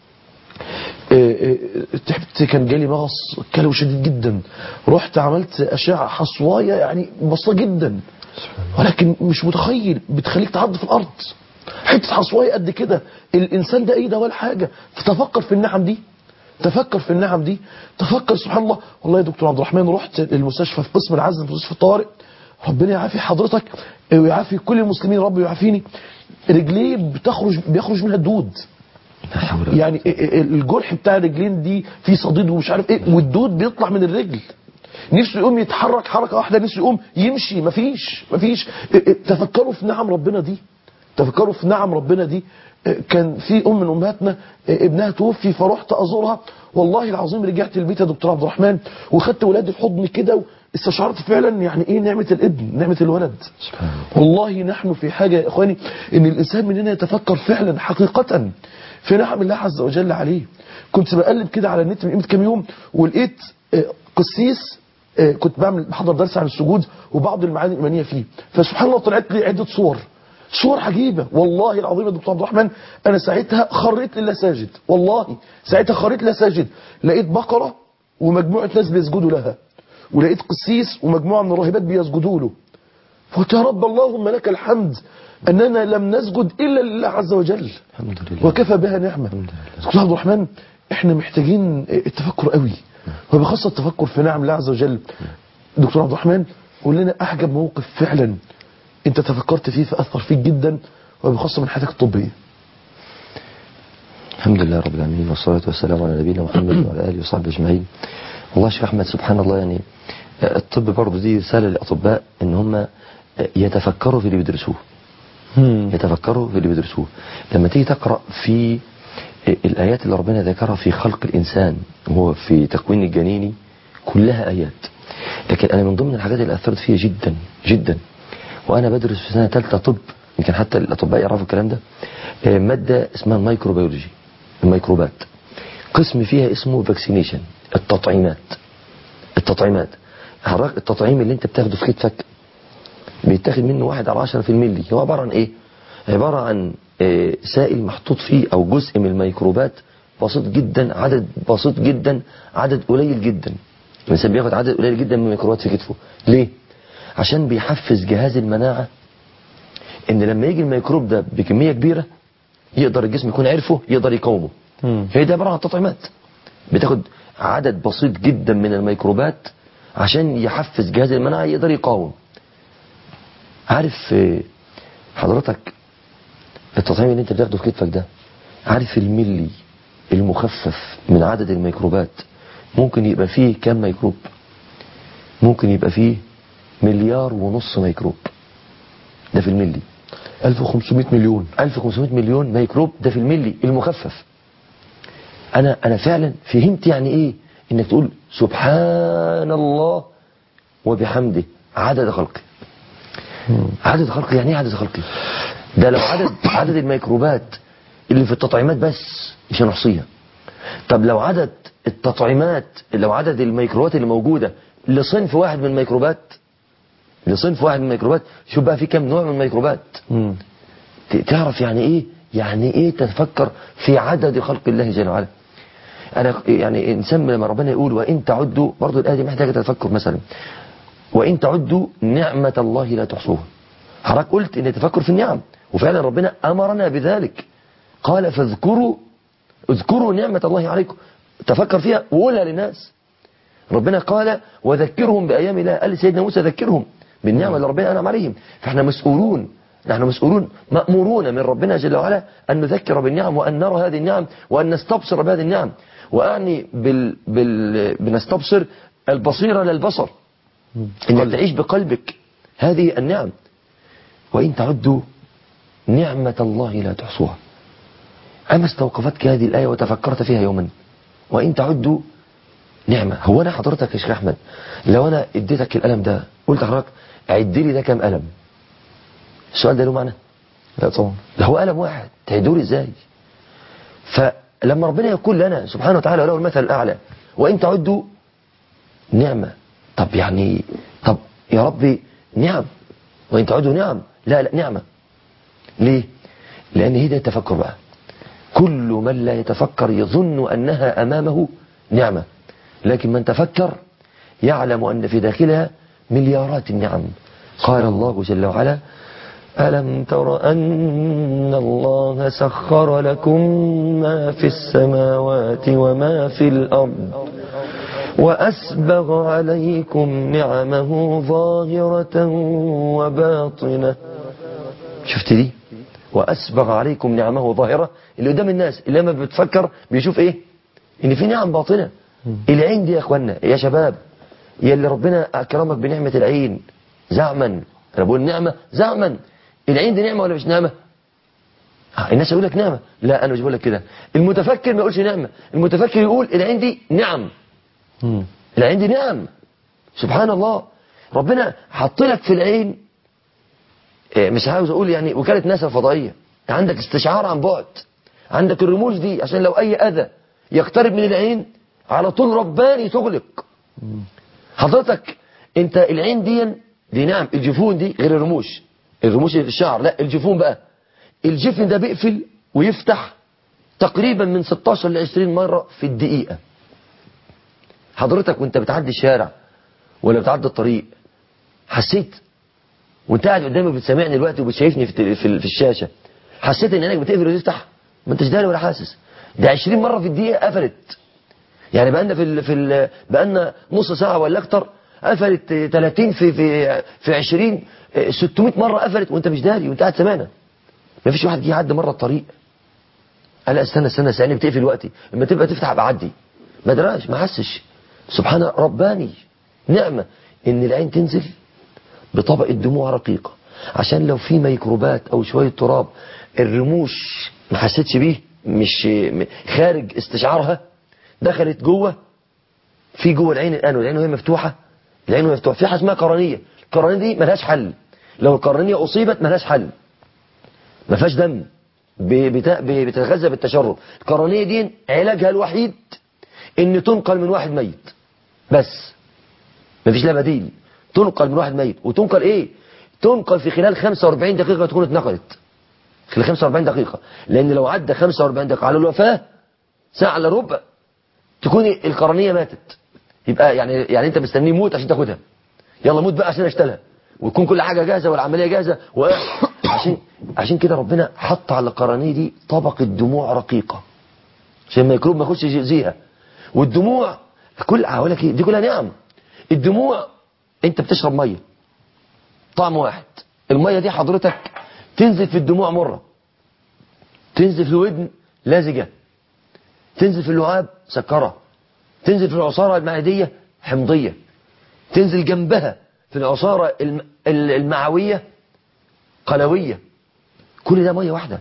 تعبت كان جالي مغص كلوي شديد جدا رحت عملت أشعة حصواية يعني بسيطة جدا ولكن مش متخيل بتخليك تعض في الأرض حتة حصواية قد كده الإنسان ده إيه ده ولا حاجة فتفكر في النعم دي تفكر في النعم دي تفكر سبحان الله والله يا دكتور عبد الرحمن رحت المستشفى في قسم العزل في مستشفى الطوارئ ربنا يعافي حضرتك ويعافي كل المسلمين رب يعافيني رجليه بتخرج بيخرج منها الدود يعني الجرح بتاع الرجلين دي في صديد ومش عارف ايه والدود بيطلع من الرجل نفسه يقوم يتحرك حركه واحده نفسه يقوم يمشي مفيش مفيش تفكروا في نعم ربنا دي تفكروا في نعم ربنا دي كان في ام من امهاتنا ابنها توفي فرحت ازورها والله العظيم رجعت البيت يا دكتور عبد الرحمن وخدت ولادي في حضني كده استشعرت فعلا يعني ايه نعمه الابن نعمه الولد والله نحن في حاجه يا اخواني ان الانسان مننا يتفكر فعلا حقيقه في نعم الله عز وجل عليه كنت بقلب كده على النت من قيمه كام يوم ولقيت قسيس كنت بعمل بحضر درس عن السجود وبعض المعاني الايمانيه فيه فسبحان الله طلعت لي عده صور صور عجيبة والله العظيم يا دكتور عبد الرحمن أنا ساعتها خريت لله ساجد والله ساعتها خريت لله ساجد لقيت بقرة ومجموعة ناس بيسجدوا لها ولقيت قسيس ومجموعة من الراهبات بيسجدوا له فقلت يا رب اللهم لك الحمد أننا لم نسجد إلا لله عز وجل الحمد لله وكفى بها نعمة دكتور عبد الرحمن احنا محتاجين التفكر قوي وبخاصة التفكر في نعم الله عز وجل دكتور عبد الرحمن قول لنا احجب موقف فعلا انت تفكرت فيه فاثر فيك جدا وبخاصة من حياتك الطبية الحمد لله رب العالمين والصلاة والسلام على نبينا محمد وعلى آله وصحبه أجمعين والله يا شيخ أحمد سبحان الله يعني آه، الطب برضه دي رسالة للأطباء إن هم آه، يتفكروا في اللي بيدرسوه يتفكروا في اللي بيدرسوه لما تيجي تقرأ في الآيات اللي ربنا ذكرها في خلق الإنسان وهو في تكوين الجنيني كلها آيات لكن أنا من ضمن الحاجات اللي أثرت فيها جدا جدا وأنا بدرس في سنة ثالثة طب يمكن حتى الأطباء يعرفوا الكلام ده آه، مادة اسمها الميكروبيولوجي الميكروبات قسم فيها اسمه فاكسينيشن التطعيمات التطعيمات حضرتك التطعيم اللي انت بتاخده في كتفك بيتاخد منه واحد على عشرة في الملي هو عبارة عن ايه عبارة عن آه، سائل محطوط فيه او جزء من الميكروبات بسيط جدا عدد بسيط جدا عدد قليل جدا الانسان بياخد عدد قليل جدا من الميكروبات في كتفه ليه عشان بيحفز جهاز المناعة ان لما يجي الميكروب ده بكمية كبيرة يقدر الجسم يكون عرفه يقدر يقاومه مم. هي دي عبارة عن تطعيمات بتاخد عدد بسيط جدا من الميكروبات عشان يحفز جهاز المناعة يقدر يقاوم عارف آه، حضرتك التطعيم اللي انت بتاخده في كتفك ده عارف الملي المخفف من عدد الميكروبات ممكن يبقى فيه كام ميكروب ممكن يبقى فيه مليار ونص ميكروب ده في الملي 1500 مليون 1500 مليون ميكروب ده في الملي المخفف انا انا فعلا فهمت يعني ايه انك تقول سبحان الله وبحمده عدد خلقه عدد خلقه يعني ايه عدد خلقه ده لو عدد عدد الميكروبات اللي في التطعيمات بس مش هنحصيها طب لو عدد التطعيمات لو عدد الميكروبات اللي موجوده لصنف واحد من الميكروبات لصنف واحد من الميكروبات شوف بقى في كام نوع من الميكروبات مم. ت- تعرف يعني ايه يعني ايه تتفكر في عدد خلق الله جل وعلا انا يعني انسان لما ربنا يقول وان تعدوا برضه الايه دي محتاجه تفكر مثلا وان تعدوا نعمه الله لا تحصوها حضرتك قلت ان تفكر في النعم وفعلا ربنا امرنا بذلك قال فاذكروا اذكروا نعمه الله عليكم تفكر فيها وقولها للناس ربنا قال وذكرهم بأيام الله قال لسيدنا موسى ذكرهم بالنعمة اللي ربنا أنعم عليهم فاحنا مسؤولون نحن مسؤولون مأمورون من ربنا جل وعلا أن نذكر بالنعم وأن نرى هذه النعم وأن نستبصر بهذه النعم وأعني بال... بال... بنستبصر البصيرة للبصر إنك تعيش بقلبك هذه النعم وإن تعدوا نعمة الله لا تحصوها أما استوقفتك هذه الآية وتفكرت فيها يوما وإن تعدوا نعمة هو أنا حضرتك يا شيخ أحمد لو أنا اديتك القلم ده قلت لحضرتك عد لي ده كام قلم السؤال ده له معنى لا طبعا ده هو قلم واحد تعدوا لي ازاي فلما ربنا يقول لنا سبحانه وتعالى وله المثل الأعلى وإن تعدوا نعمة طب يعني طب يا ربي نعم وإن تعدوا نعم لا لا نعمة ليه لأن هي ده التفكر بقى كل من لا يتفكر يظن أنها أمامه نعمة لكن من تفكر يعلم أن في داخلها مليارات النعم قال الله جل وعلا ألم تر أن الله سخر لكم ما في السماوات وما في الأرض وأسبغ عليكم نعمه ظاهرة وباطنة شفت دي وأسبغ عليكم نعمه ظاهرة اللي قدام الناس اللي لما بتفكر بيشوف ايه ان في نعم باطنة العين دي يا اخوانا يا شباب يا اللي ربنا اكرمك بنعمة العين زعما انا بقول نعمة زعما العين دي نعمة ولا مش نعمة آه، الناس يقول لك نعمة لا انا مش بقول لك كده المتفكر ما يقولش نعمة المتفكر يقول العين دي نعم مم. العين دي نعم سبحان الله ربنا حط لك في العين إيه، مش عاوز اقول يعني وكالة ناسا الفضائية عندك استشعار عن بعد عندك الرموز دي عشان لو اي اذى يقترب من العين على طول رباني تغلق حضرتك انت العين دي دي نعم الجفون دي غير الرموش الرموش اللي في الشعر لا الجفون بقى الجفن ده بيقفل ويفتح تقريبا من 16 ل 20 مرة في الدقيقة حضرتك وانت بتعدي الشارع ولا بتعدي الطريق حسيت وانت قاعد قدامي بتسامعني دلوقتي وبتشايفني في, التل- في, ال- في الشاشة حسيت ان عينك بتقفل وتفتح ما انتش داري ولا حاسس ده 20 مرة في الدقيقة قفلت يعني بقالنا في ال في ال بقالنا نص ساعة ولا أكتر قفلت 30 في في في 20 آه، 600 مرة قفلت وأنت مش داري وأنت قاعد سمانة ما فيش واحد جه يعدي مرة الطريق قال لا استنى استنى استنى بتقفل وقتي اما تبقى تفتح ابقى عدي ما دراش ما حسش سبحان رباني نعمة ان العين تنزل بطبقة دموع رقيقة عشان لو في ميكروبات او شوية تراب الرموش ما حسيتش بيه مش م- خارج استشعارها دخلت جوه في جوه العين الان والعين وهي مفتوحة العين وهي مفتوحة في حاجة اسمها قرنية القرنية دي ملهاش حل لو القرنية اصيبت ملهاش حل ما فيهاش دم ب- بتا- ب- بتتغذى بالتشرب القرنية دي علاجها الوحيد ان تنقل من واحد ميت بس مفيش لها بديل تنقل من واحد ميت وتنقل ايه تنقل في خلال 45 دقيقة تكون اتنقلت خلال 45 دقيقة لان لو عدى 45 دقيقة على الوفاة ساعة الا ربع تكون القرنية ماتت يبقى يعني يعني انت مستنيه يموت عشان تاخدها يلا موت بقى عشان اشتغلها ويكون كل حاجة جاهزة والعملية جاهزة و... عشان عشان كده ربنا حط على القرنية دي طبقة دموع رقيقة عشان الميكروب ما يخش يأذيها والدموع كل هقول لك ايه دي كلها نعم الدموع انت بتشرب ميه طعم واحد الميه دي حضرتك تنزل في الدموع مره تنزل في الودن لازجه تنزل في اللعاب سكره تنزل في العصاره المعديه حمضيه تنزل جنبها في العصاره الم- ال- المعويه قلويه كل ده ميه واحده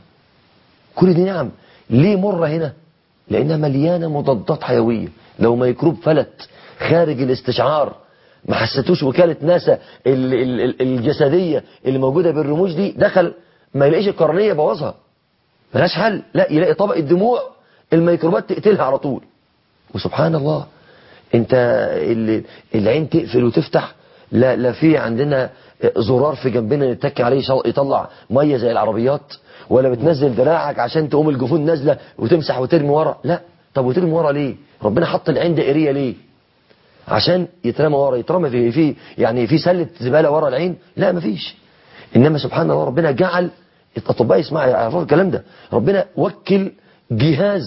كل دي نعم ليه مرة هنا لأنها مليانة مضادات حيوية لو ميكروب فلت خارج الاستشعار ما حسيتوش وكالة ناسا ال- ال- ال- الجسدية اللي موجودة بالرموش دي دخل ما يلاقيش القرنية يبوظها ملهاش حل لا يلاقي طبقة دموع الميكروبات تقتلها على طول وسبحان الله انت ال- العين تقفل وتفتح لا لا في عندنا زرار في جنبنا نتك عليه يشل- يطلع ميه زي العربيات ولا بتنزل دراعك عشان تقوم الجفون نازله وتمسح وترمي ورا لا طب وترمي ورا ليه ربنا حط العين دائريه ليه عشان يترمى ورا يترمى في في يعني في سله زباله ورا العين لا مفيش انما سبحان الله ربنا جعل الاطباء يسمعوا يعرفوا الكلام ده ربنا وكل جهاز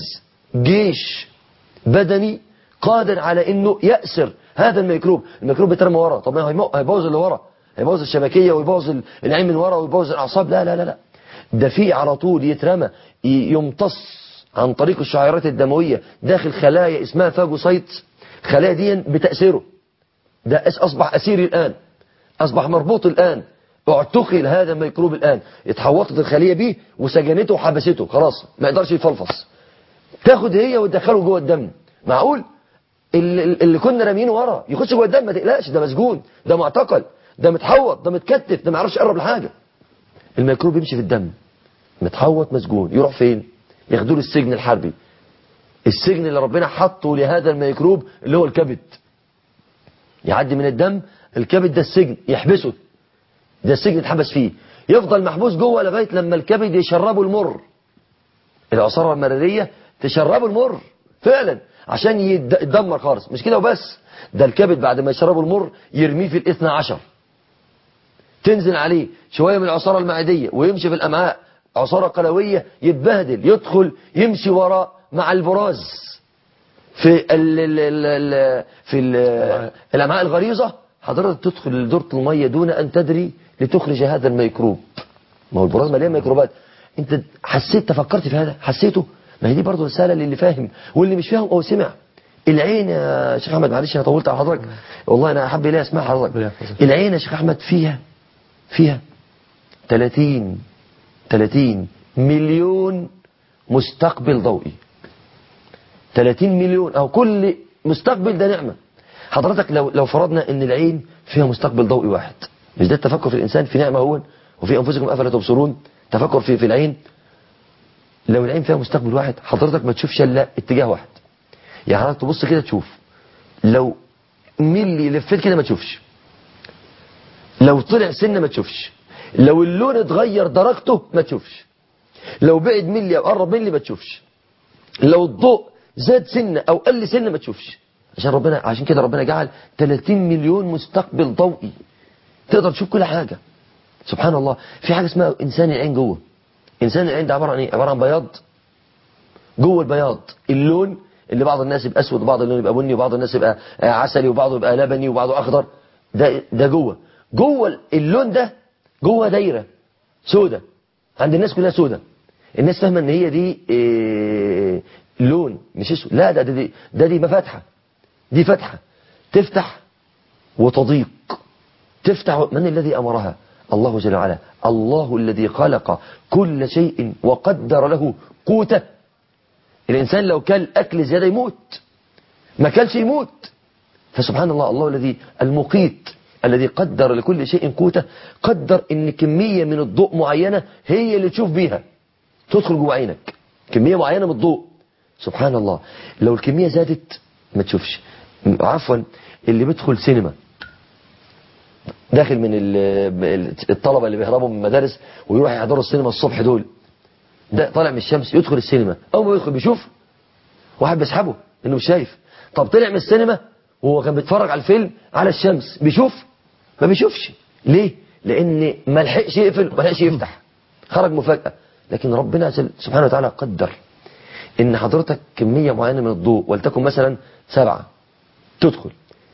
جيش بدني قادر على انه يأسر هذا الميكروب الميكروب بيترمى ورا طب ما هيمو- هيبوظ اللي ورا هيبوظ الشبكية ويبوظ ال- العين من ورا ويبوظ الأعصاب لا لا لا لا ده في على طول يترمى ي- يمتص عن طريق الشعيرات الدموية داخل خلايا اسمها فاجوسايت الخلايا دي بتأثيره ده أس- أصبح أسيري الآن أصبح مربوط الآن اعتقل هذا الميكروب الآن اتحوطت الخلية بيه وسجنته وحبسته خلاص ما يقدرش يفلفص تاخد هي وتدخله جوه الدم معقول اللي, اللي كنا رامينه ورا يخش جوه الدم ما تقلقش ده مسجون ده معتقل ده متحوط ده متكتف ده ما يعرفش يقرب لحاجه الميكروب يمشي في الدم متحوط مسجون يروح فين ياخدوه للسجن الحربي السجن اللي ربنا حطه لهذا الميكروب اللي هو الكبد يعدي من الدم الكبد ده السجن يحبسه ده السجن اتحبس فيه يفضل محبوس جوه لغايه لما الكبد يشربه المر العصارة المرارية تشربه المر فعلا عشان يد- يتدمر خالص مش كده وبس ده الكبد بعد ما يشربه المر يرميه في الاثنى عشر تنزل عليه شوية من العصارة المعدية ويمشي في الأمعاء عصارة قلوية يتبهدل يدخل يمشي وراء مع البراز في ال ال ال ال في ال الأمعاء الغليظة حضرتك تدخل لدورة المية دون أن تدري لتخرج هذا الميكروب ما هو البراز مليان ميكروبات انت حسيت تفكرت في هذا حسيته ما هي دي برضه رسالة للي فاهم واللي مش فاهم او سمع العين يا شيخ احمد معلش انا طولت على حضرتك والله انا احب الي اسمع حضرتك العين يا شيخ احمد فيها فيها 30 30 مليون مستقبل ضوئي 30 مليون او كل مستقبل ده نعمة حضرتك لو لو فرضنا ان العين فيها مستقبل ضوئي واحد مش ده التفكر في الانسان في نعمة هو وفي انفسكم افلا تبصرون تفكر في في العين لو العين فيها مستقبل واحد حضرتك ما تشوفش الا اتجاه واحد يعني حضرتك تبص كده تشوف لو ملي لفيت كده ما تشوفش لو طلع سنة ما تشوفش لو اللون اتغير درجته ما تشوفش لو بعد ملي او قرب ملي ما تشوفش لو الضوء زاد سنة او قل سنة ما تشوفش عشان ربنا عشان كده ربنا جعل 30 مليون مستقبل ضوئي تقدر تشوف كل حاجة سبحان الله في حاجة اسمها إنسان العين جوه إنسان العين ده عبارة عن إيه عبارة عن بياض جوه البياض اللون اللي بعض الناس يبقى اسود وبعض اللون يبقى بني وبعض الناس يبقى آه، عسلي وبعضه يبقى لبني وبعضه اخضر ده ده جوه جوه اللون ده جوه دايره سودة عند الناس كلها سودة الناس فاهمه ان هي دي إيه لون مش اسود لا ده ده دي ده دي مفاتحه دي فتحه تفتح وتضيق تفتح من الذي امرها الله جل وعلا الله الذي خلق كل شيء وقدر له قوته الانسان لو كل اكل زياده يموت ما كلش يموت فسبحان الله الله الذي المقيت الذي قدر لكل شيء قوته قدر ان كمية من الضوء معينة هي اللي تشوف بيها تدخل جوه عينك كمية معينة من الضوء سبحان الله لو الكمية زادت ما تشوفش عفوا اللي بيدخل سينما داخل من ال- الطلبة اللي بيهربوا من المدارس ويروح يحضروا السينما الصبح دول ده طالع من الشمس يدخل السينما اول ما يدخل بيشوف واحد بيسحبه انه مش شايف طب طلع من السينما وهو كان بيتفرج على الفيلم على الشمس بيشوف ما بيشوفش ليه لان ما لحقش يقفل ما لحقش يفتح خرج مفاجأة لكن ربنا جل- سبحانه وتعالى قدر ان حضرتك كمية معينة من الضوء ولتكن مثلا سبعة تدخل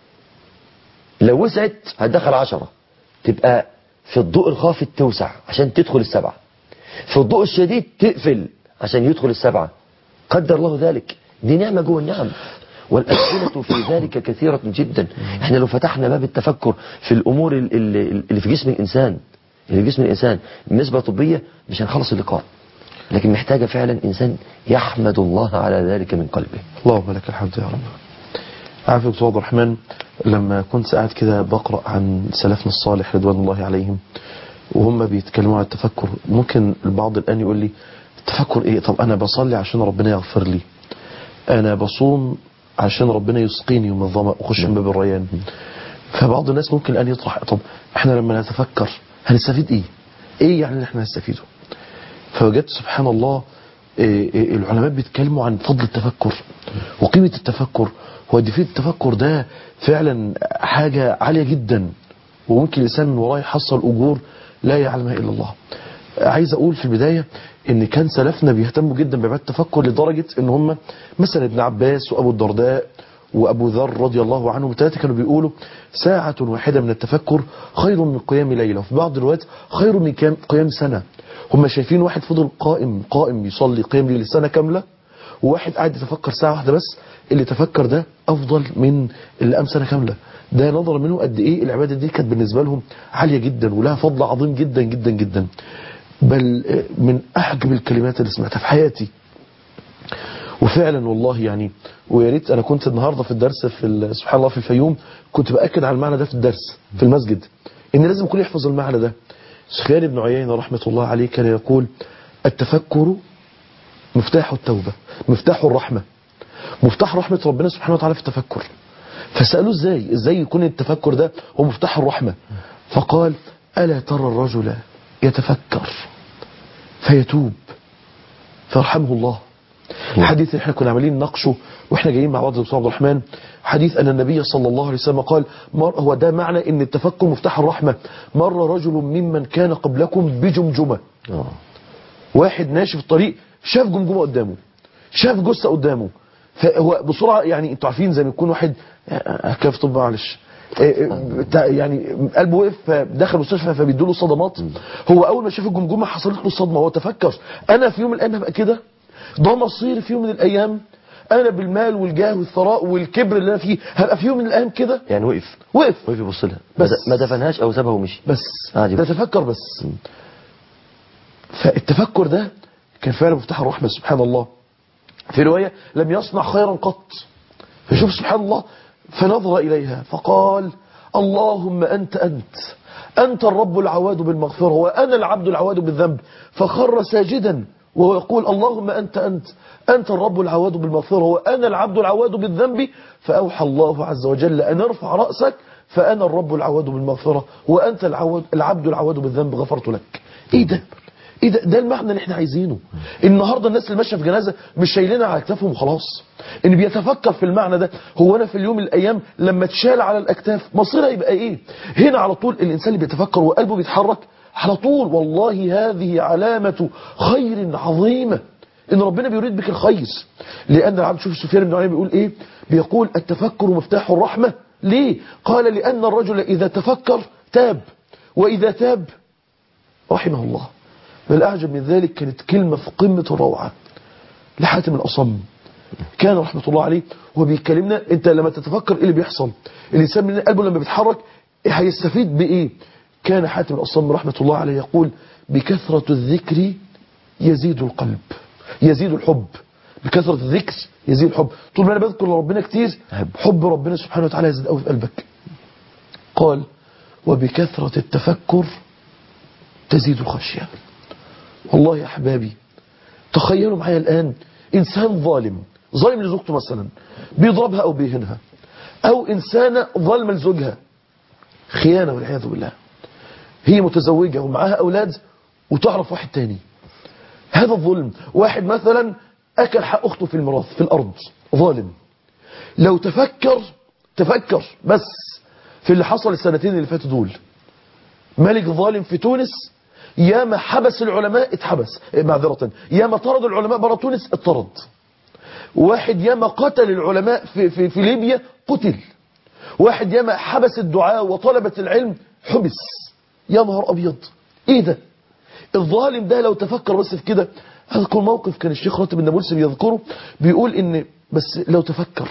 لو وسعت هتدخل عشرة تبقى في الضوء الخافت توسع عشان تدخل السبعة في الضوء الشديد تقفل عشان يدخل السبعة قدر الله ذلك دي نعمة جوه النعم والأسئلة في ذلك كثيرة جدا احنا لو فتحنا باب التفكر في الأمور ال- ال- اللي في جسم الإنسان اللي في جسم الإنسان بالنسبة طبية مش هنخلص اللقاء لكن محتاجة فعلا إنسان يحمد الله على ذلك من قلبه اللهم لك الحمد يا رب عارف يا دكتور عبد الرحمن لما كنت قاعد كده بقرأ عن سلفنا الصالح رضوان الله عليهم وهم بيتكلموا عن التفكر ممكن البعض الآن يقول لي التفكر ايه طب انا بصلي عشان ربنا يغفر لي انا بصوم عشان ربنا يسقيني من الظمأ واخش من باب الريان فبعض الناس ممكن الآن يطرح طب احنا لما نتفكر هنستفيد ايه ايه يعني اللي احنا هنستفيده فوجدت سبحان الله إيه إيه العلماء بيتكلموا عن فضل التفكر وقيمة التفكر ودفيد التفكر ده فعلا حاجة عالية جدا وممكن الإنسان من وراه يحصل أجور لا يعلمها إلا الله عايز أقول في البداية إن كان سلفنا بيهتموا جدا بعبادة التفكر لدرجة إن هم مثلا ابن عباس وأبو الدرداء وأبو ذر رضي الله عنهم الثلاثة كانوا بيقولوا ساعة واحدة من التفكر خير من قيام ليلة وفي بعض الروايات خير من كام- قيام سنة هم شايفين واحد فضل قائم قائم يصلي قيام ليل سنة كاملة وواحد قاعد يتفكر ساعة واحدة بس اللي تفكر ده أفضل من اللي قام سنة كاملة ده نظرا منه قد إيه العبادة دي كانت بالنسبة لهم عالية جدا ولها فضل عظيم جدا جدا جدا بل آه، من أحجب الكلمات اللي سمعتها في حياتي وفعلا والله يعني ويا ريت انا كنت النهارده في الدرس في ال- سبحان الله في الفيوم كنت باكد على المعنى ده في الدرس في المسجد ان لازم الكل يحفظ المعنى ده سفيان بن عيينه رحمه الله عليه كان يقول التفكر مفتاح التوبه مفتاح الرحمه مفتاح رحمه ربنا سبحانه وتعالى في التفكر فسالوه ازاي ازاي يكون التفكر ده هو مفتاح الرحمه فقال الا ترى الرجل يتفكر فيتوب فيرحمه الله الحديث اللي احنا كنا عاملين نناقشه واحنا جايين مع بعض دكتور عبد الرحمن حديث ان النبي صلى الله عليه وسلم قال مر هو ده معنى ان التفكر مفتاح الرحمه مر رجل ممن كان قبلكم بجمجمه آه. واحد ماشي في الطريق شاف جمجمه قدامه شاف جثه قدامه فهو بسرعه يعني انتوا عارفين زي ما يكون واحد كيف طب معلش إيه، بتاع- يعني قلبه وقف فدخل المستشفى فبيدوا له صدمات هو اول ما شاف الجمجمه حصلت له الصدمه هو تفكر انا في يوم من الايام هبقى كده ده مصيري في يوم من الايام انا بالمال والجاه والثراء والكبر اللي انا فيه هبقى في يوم من الايام كده يعني وقف وقف وقف يبص لها بس. ما د- ما دفنهاش او سابها ومشي بس عادي ده بس. تفكر بس فالتفكر ده كان فعلا مفتاح الرحمة سبحان الله في رواية لم يصنع خيرا قط فشوف سبحان الله فنظر إليها فقال اللهم أنت أنت أنت الرب العواد بالمغفرة وأنا العبد العواد بالذنب فخر ساجدا وهو يقول اللهم أنت أنت أنت الرب العواد بالمغفرة وأنا العبد العواد بالذنب فأوحى الله عز وجل أن ارفع رأسك فأنا الرب العواد بالمغفرة وأنت العواد العبد العواد بالذنب غفرت لك إيه ده ايه ده, ده المعنى اللي احنا عايزينه النهارده الناس اللي ماشيه في جنازه مش شايلينها على اكتافهم وخلاص ان بيتفكر في المعنى ده هو انا في اليوم من الايام لما اتشال على الاكتاف مصيرها يبقى ايه هنا على طول الانسان اللي بيتفكر وقلبه بيتحرك على طول والله هذه علامه خير عظيمه ان ربنا بيريد بك الخير لان العبد شوف سفيان بن عيينة بيقول ايه بيقول التفكر مفتاح الرحمة ليه قال لان الرجل اذا تفكر تاب واذا تاب رحمه الله بل اعجب من ذلك كانت كلمة في قمة الروعة لحاتم الاصم كان رحمة الله عليه وهو بيكلمنا انت لما تتفكر ايه اللي بيحصل الانسان من قلبه لما بيتحرك هيستفيد بايه كان حاتم الاصم رحمة الله عليه يقول بكثرة الذكر يزيد القلب يزيد الحب بكثرة الذكر يزيد الحب طول ما انا بذكر ربنا كتير حب ربنا سبحانه وتعالى يزيد قوي في قلبك قال وبكثرة التفكر تزيد الخشية والله يا احبابي تخيلوا معايا الآن إنسان ظالم ظالم لزوجته مثلا بيضربها أو بيهنها أو إنسانة ظالمة لزوجها خيانة والعياذ بالله هي متزوجة ومعاها أولاد وتعرف واحد تاني هذا الظلم واحد مثلا أكل حق أخته في الميراث في الأرض ظالم لو تفكر تفكر بس في اللي حصل السنتين اللي فاتوا دول ملك ظالم في تونس ياما حبس العلماء اتحبس معذرة ياما طرد العلماء برا تونس اتطرد واحد ياما قتل العلماء في, في, في ليبيا قتل واحد ياما حبس الدعاء وطلبة العلم حبس يا نهار أبيض ايه ده الظالم ده لو تفكر بس في كده اذكر موقف كان الشيخ راتب النابلسي بيذكره بيقول ان بس لو تفكر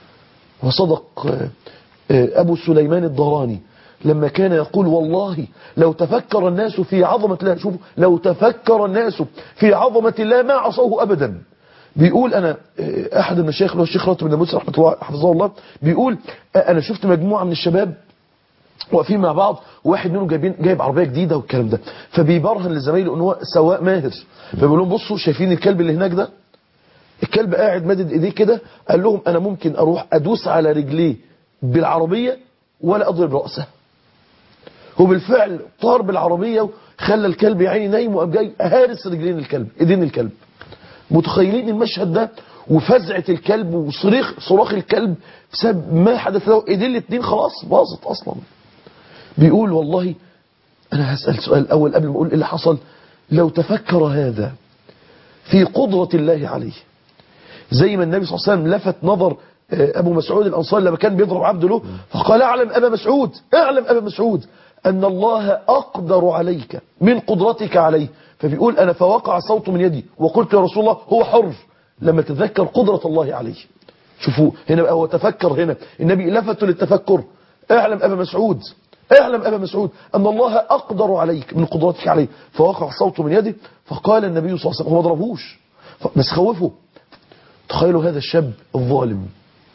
وصدق ابو سليمان الضراني لما كان يقول والله لو تفكر الناس في عظمة الله شوفوا لو تفكر الناس في عظمة الله ما عصوه أبدا بيقول أنا أحد المشايخ اللي هو الشيخ راتب بن موسى رحمة الله حفظه الله بيقول أنا شفت مجموعة من الشباب واقفين مع بعض واحد منهم جايبين جايب عربيه جديده والكلام ده فبيبرهن لزمايله ان هو سواق ماهر فبيقول لهم بصوا شايفين الكلب اللي هناك ده الكلب قاعد مادد ايديه كده قال لهم انا ممكن اروح ادوس على رجليه بالعربيه ولا اضرب راسه هو بالفعل طار بالعربيه وخلى الكلب يا عيني نايم وقام جاي هارس رجلين الكلب ايدين الكلب متخيلين المشهد ده وفزعه الكلب وصريخ صراخ الكلب بسبب ما حدث له ايدين الاثنين خلاص باظت اصلا بيقول والله أنا هسأل سؤال أول قبل ما أقول إيه اللي حصل لو تفكر هذا في قدرة الله عليه زي ما النبي صلى الله عليه وسلم لفت نظر أبو مسعود الأنصاري لما كان بيضرب عبد له فقال اعلم أبا مسعود اعلم أبا مسعود أن الله أقدر عليك من قدرتك عليه فبيقول أنا فوقع صوت من يدي وقلت يا رسول الله هو حر لما تذكر قدرة الله عليه شوفوا هنا بقى هو تفكر هنا النبي لفت للتفكر اعلم أبا مسعود اعلم أبا مسعود أن الله أقدر عليك من قدرتك عليه فوقع صوته من يده فقال النبي صلى الله عليه وسلم هو ما ضربوش بس خوفه تخيلوا هذا الشاب الظالم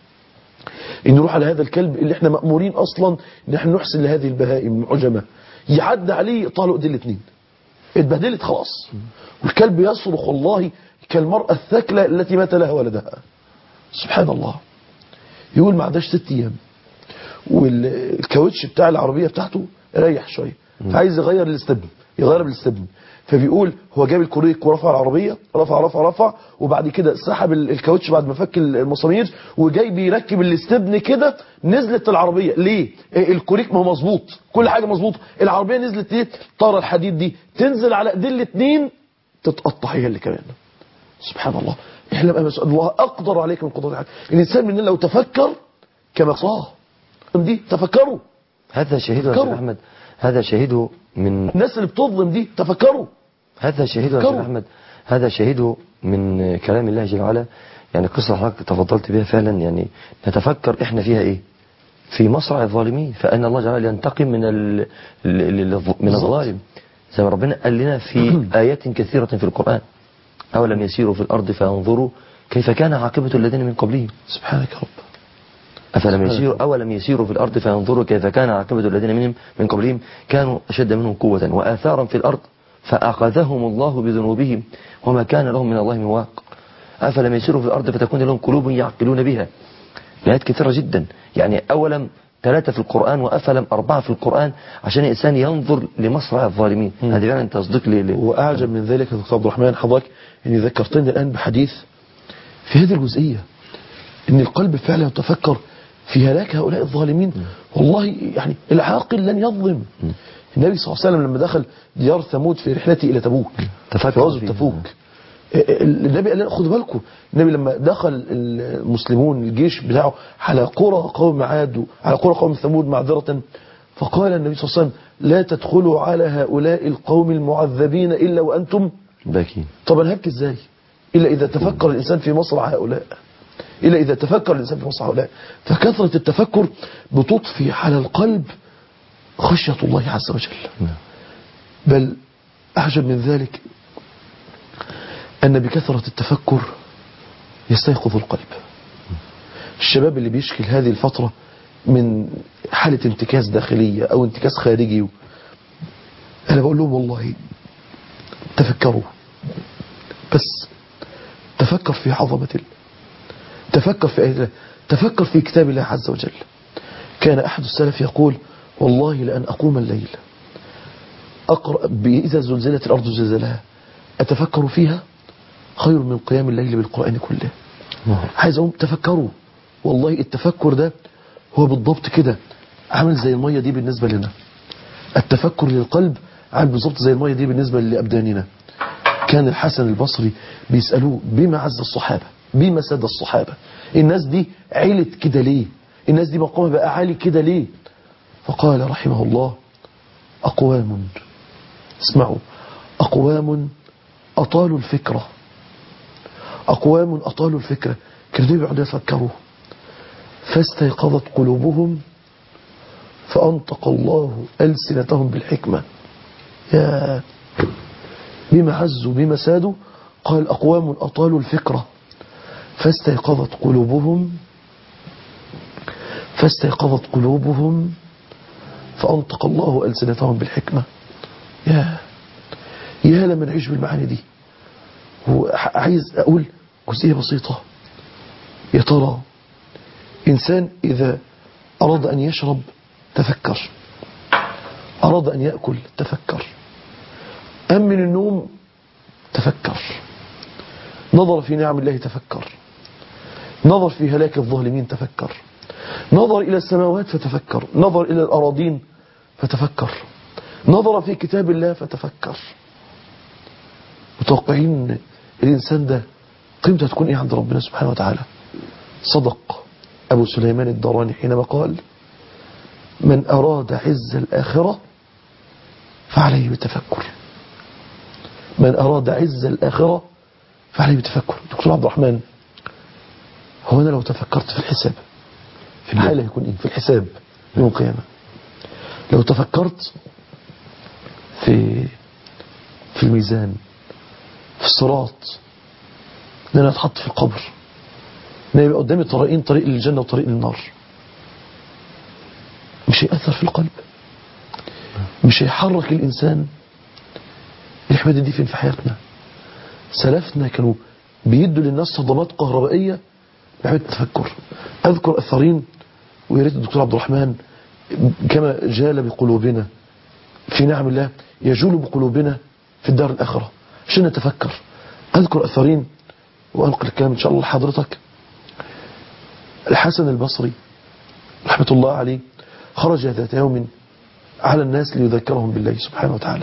ان يروح على هذا الكلب اللي احنا مأمورين اصلا ان احنا نحسن لهذه البهائم المعجمة يعدى عليه يقطع ايدين الاثنين اتبهدلت خلاص والكلب يصرخ والله كالمرأة الثكلة التي مات لها ولدها سبحان الله يقول ما عداش ست ايام والكاوتش بتاع العربية بتاعته ريح شوية فعايز يغير الاستبن يغير بالاستبن فبيقول هو جاب الكوريك ورفع العربية رفع رفع رفع وبعد كده سحب الكاوتش بعد ما فك المسامير وجاي بيركب الاستبن كده نزلت العربية ليه الكوريك ما هو مظبوط كل حاجة مظبوط العربية نزلت ليه طار الحديد دي تنزل على ايدين الاثنين تتقطع هي اللي كمان سبحان الله احلم أما الله أقدر عليك من قدرة الإنسان مننا لو تفكر كما صاه دي تفكروا هذا شهيده يا شيخ احمد هذا شهيده من الناس اللي بتظلم دي تفكروا هذا شهيده يا شيخ احمد هذا شهيده من كلام الله جل وعلا يعني قصة حضرتك تفضلت بها فعلا يعني نتفكر احنا فيها ايه في مصرع الظالمين فان الله جل وعلا ينتقم من ال... من الظالم زي ما ربنا قال لنا في ايات كثيرة في القرآن اولم يسيروا في الارض فينظروا كيف كان عاقبة الذين من قبلهم سبحانك يا رب أفلم يسيروا أولم يسيروا في الأرض فينظروا كيف كان عاقبة الذين منهم من قبلهم كانوا أشد منهم قوة وآثارا في الأرض فأخذهم الله بذنوبهم وما كان لهم من الله من واق أفلم يسيروا في الأرض فتكون لهم قلوب يعقلون بها آيات كثيرة جدا يعني أولا ثلاثة في القرآن وأفلم أربعة في القرآن عشان الإنسان ينظر لمصرع الظالمين هذه فعلا تصديق لي وأعجب من ذلك يا دكتور عبد الرحمن حضرتك أني ذكرتني الآن بحديث في هذه الجزئية أن القلب فعلا يتفكر في هلاك هؤلاء الظالمين والله يعني العاقل لن يظلم النبي صلى الله عليه وسلم لما دخل ديار ثمود في رحلته إلى تبوك تفكر في غزوة تبوك النبي قال لنا خدوا بالكم النبي لما دخل المسلمون الجيش بتاعه على قرى قوم عاد على قرى قوم ثمود معذرة فقال النبي صلى الله عليه وسلم لا تدخلوا على هؤلاء القوم المعذبين إلا وأنتم باكين طب انا هبكي ازاي إلا إذا تفكر الإنسان في مصرع هؤلاء إلا إذا تفكر الإنسان في مصرع هؤلاء فكثرة التفكر بتضفي على القلب خشية الله عز وجل نعم. بل أعجب من ذلك أن بكثرة التفكر يستيقظ القلب الشباب اللي بيشكل هذه الفترة من حالة انتكاس داخلية أو انتكاس خارجي أنا بقول لهم والله تفكروا بس تفكر في عظمة الله تفكر في آيات الله تفكر في كتاب الله عز وجل كان أحد السلف يقول والله لأن أقوم الليل أقرأ بإذا زلزلت الأرض زلزالها أتفكر فيها خير من قيام الليل بالقرآن كله نعم. عايز أقول تفكروا والله التفكر ده هو بالضبط كده عامل زي المية دي بالنسبة لنا التفكر للقلب عامل بالضبط زي المية دي بالنسبة لأبداننا كان الحسن البصري بيسألوه بما عز الصحابة بما ساد الصحابة الناس دي عيلت كده ليه الناس دي مقامها بقى عالي كده ليه فقال رحمه الله أقوام اسمعوا أقوام أطالوا الفكرة أقوام أطالوا الفكرة كانوا يقعدوا يفكروا فاستيقظت قلوبهم فأنطق الله ألسنتهم بالحكمة يا بما عزوا بما سادوا قال أقوام أطالوا الفكرة فاستيقظت قلوبهم فاستيقظت قلوبهم فأنطق الله ألسنتهم بالحكمة يا يا لما نعيش بالمعاني دي وعايز أقول جزئية بسيطة يا ترى إنسان إذا أراد أن يشرب تفكر أراد أن يأكل تفكر أم من النوم تفكر نظر في نعم الله تفكر نظر في هلاك الظالمين تفكر نظر إلى السماوات فتفكر نظر إلى الأراضين فتفكر نظر في كتاب الله فتفكر متوقعين الإنسان ده قيمته تكون إيه عند ربنا سبحانه وتعالى صدق أبو سليمان الدراني حينما قال من أراد عز الآخرة فعليه بالتفكر من أراد عز الآخرة فعليه بالتفكر دكتور عبد الرحمن هو أنا لو تفكرت في الحساب في الحالة يكون إيه في الحساب يوم القيامة لو تفكرت في في الميزان في الصراط ان انا اتحط في القبر ان يبقى قدامي طريقين طريق للجنة وطريق للنار مش هيأثر في القلب مش هيحرك الإنسان الحمادة دي فين في حياتنا سلفنا كانوا بيدوا للناس صدمات كهربائية بحماية التفكر أذكر أثرين ويا ريت الدكتور عبد الرحمن كما جال بقلوبنا في نعم الله يجول بقلوبنا في الدار الآخرة عشان نتفكر أذكر أثرين وأنقل الكلام إن شاء الله لحضرتك الحسن البصري رحمة الله عليه خرج ذات يوم على الناس ليذكرهم بالله سبحانه وتعالى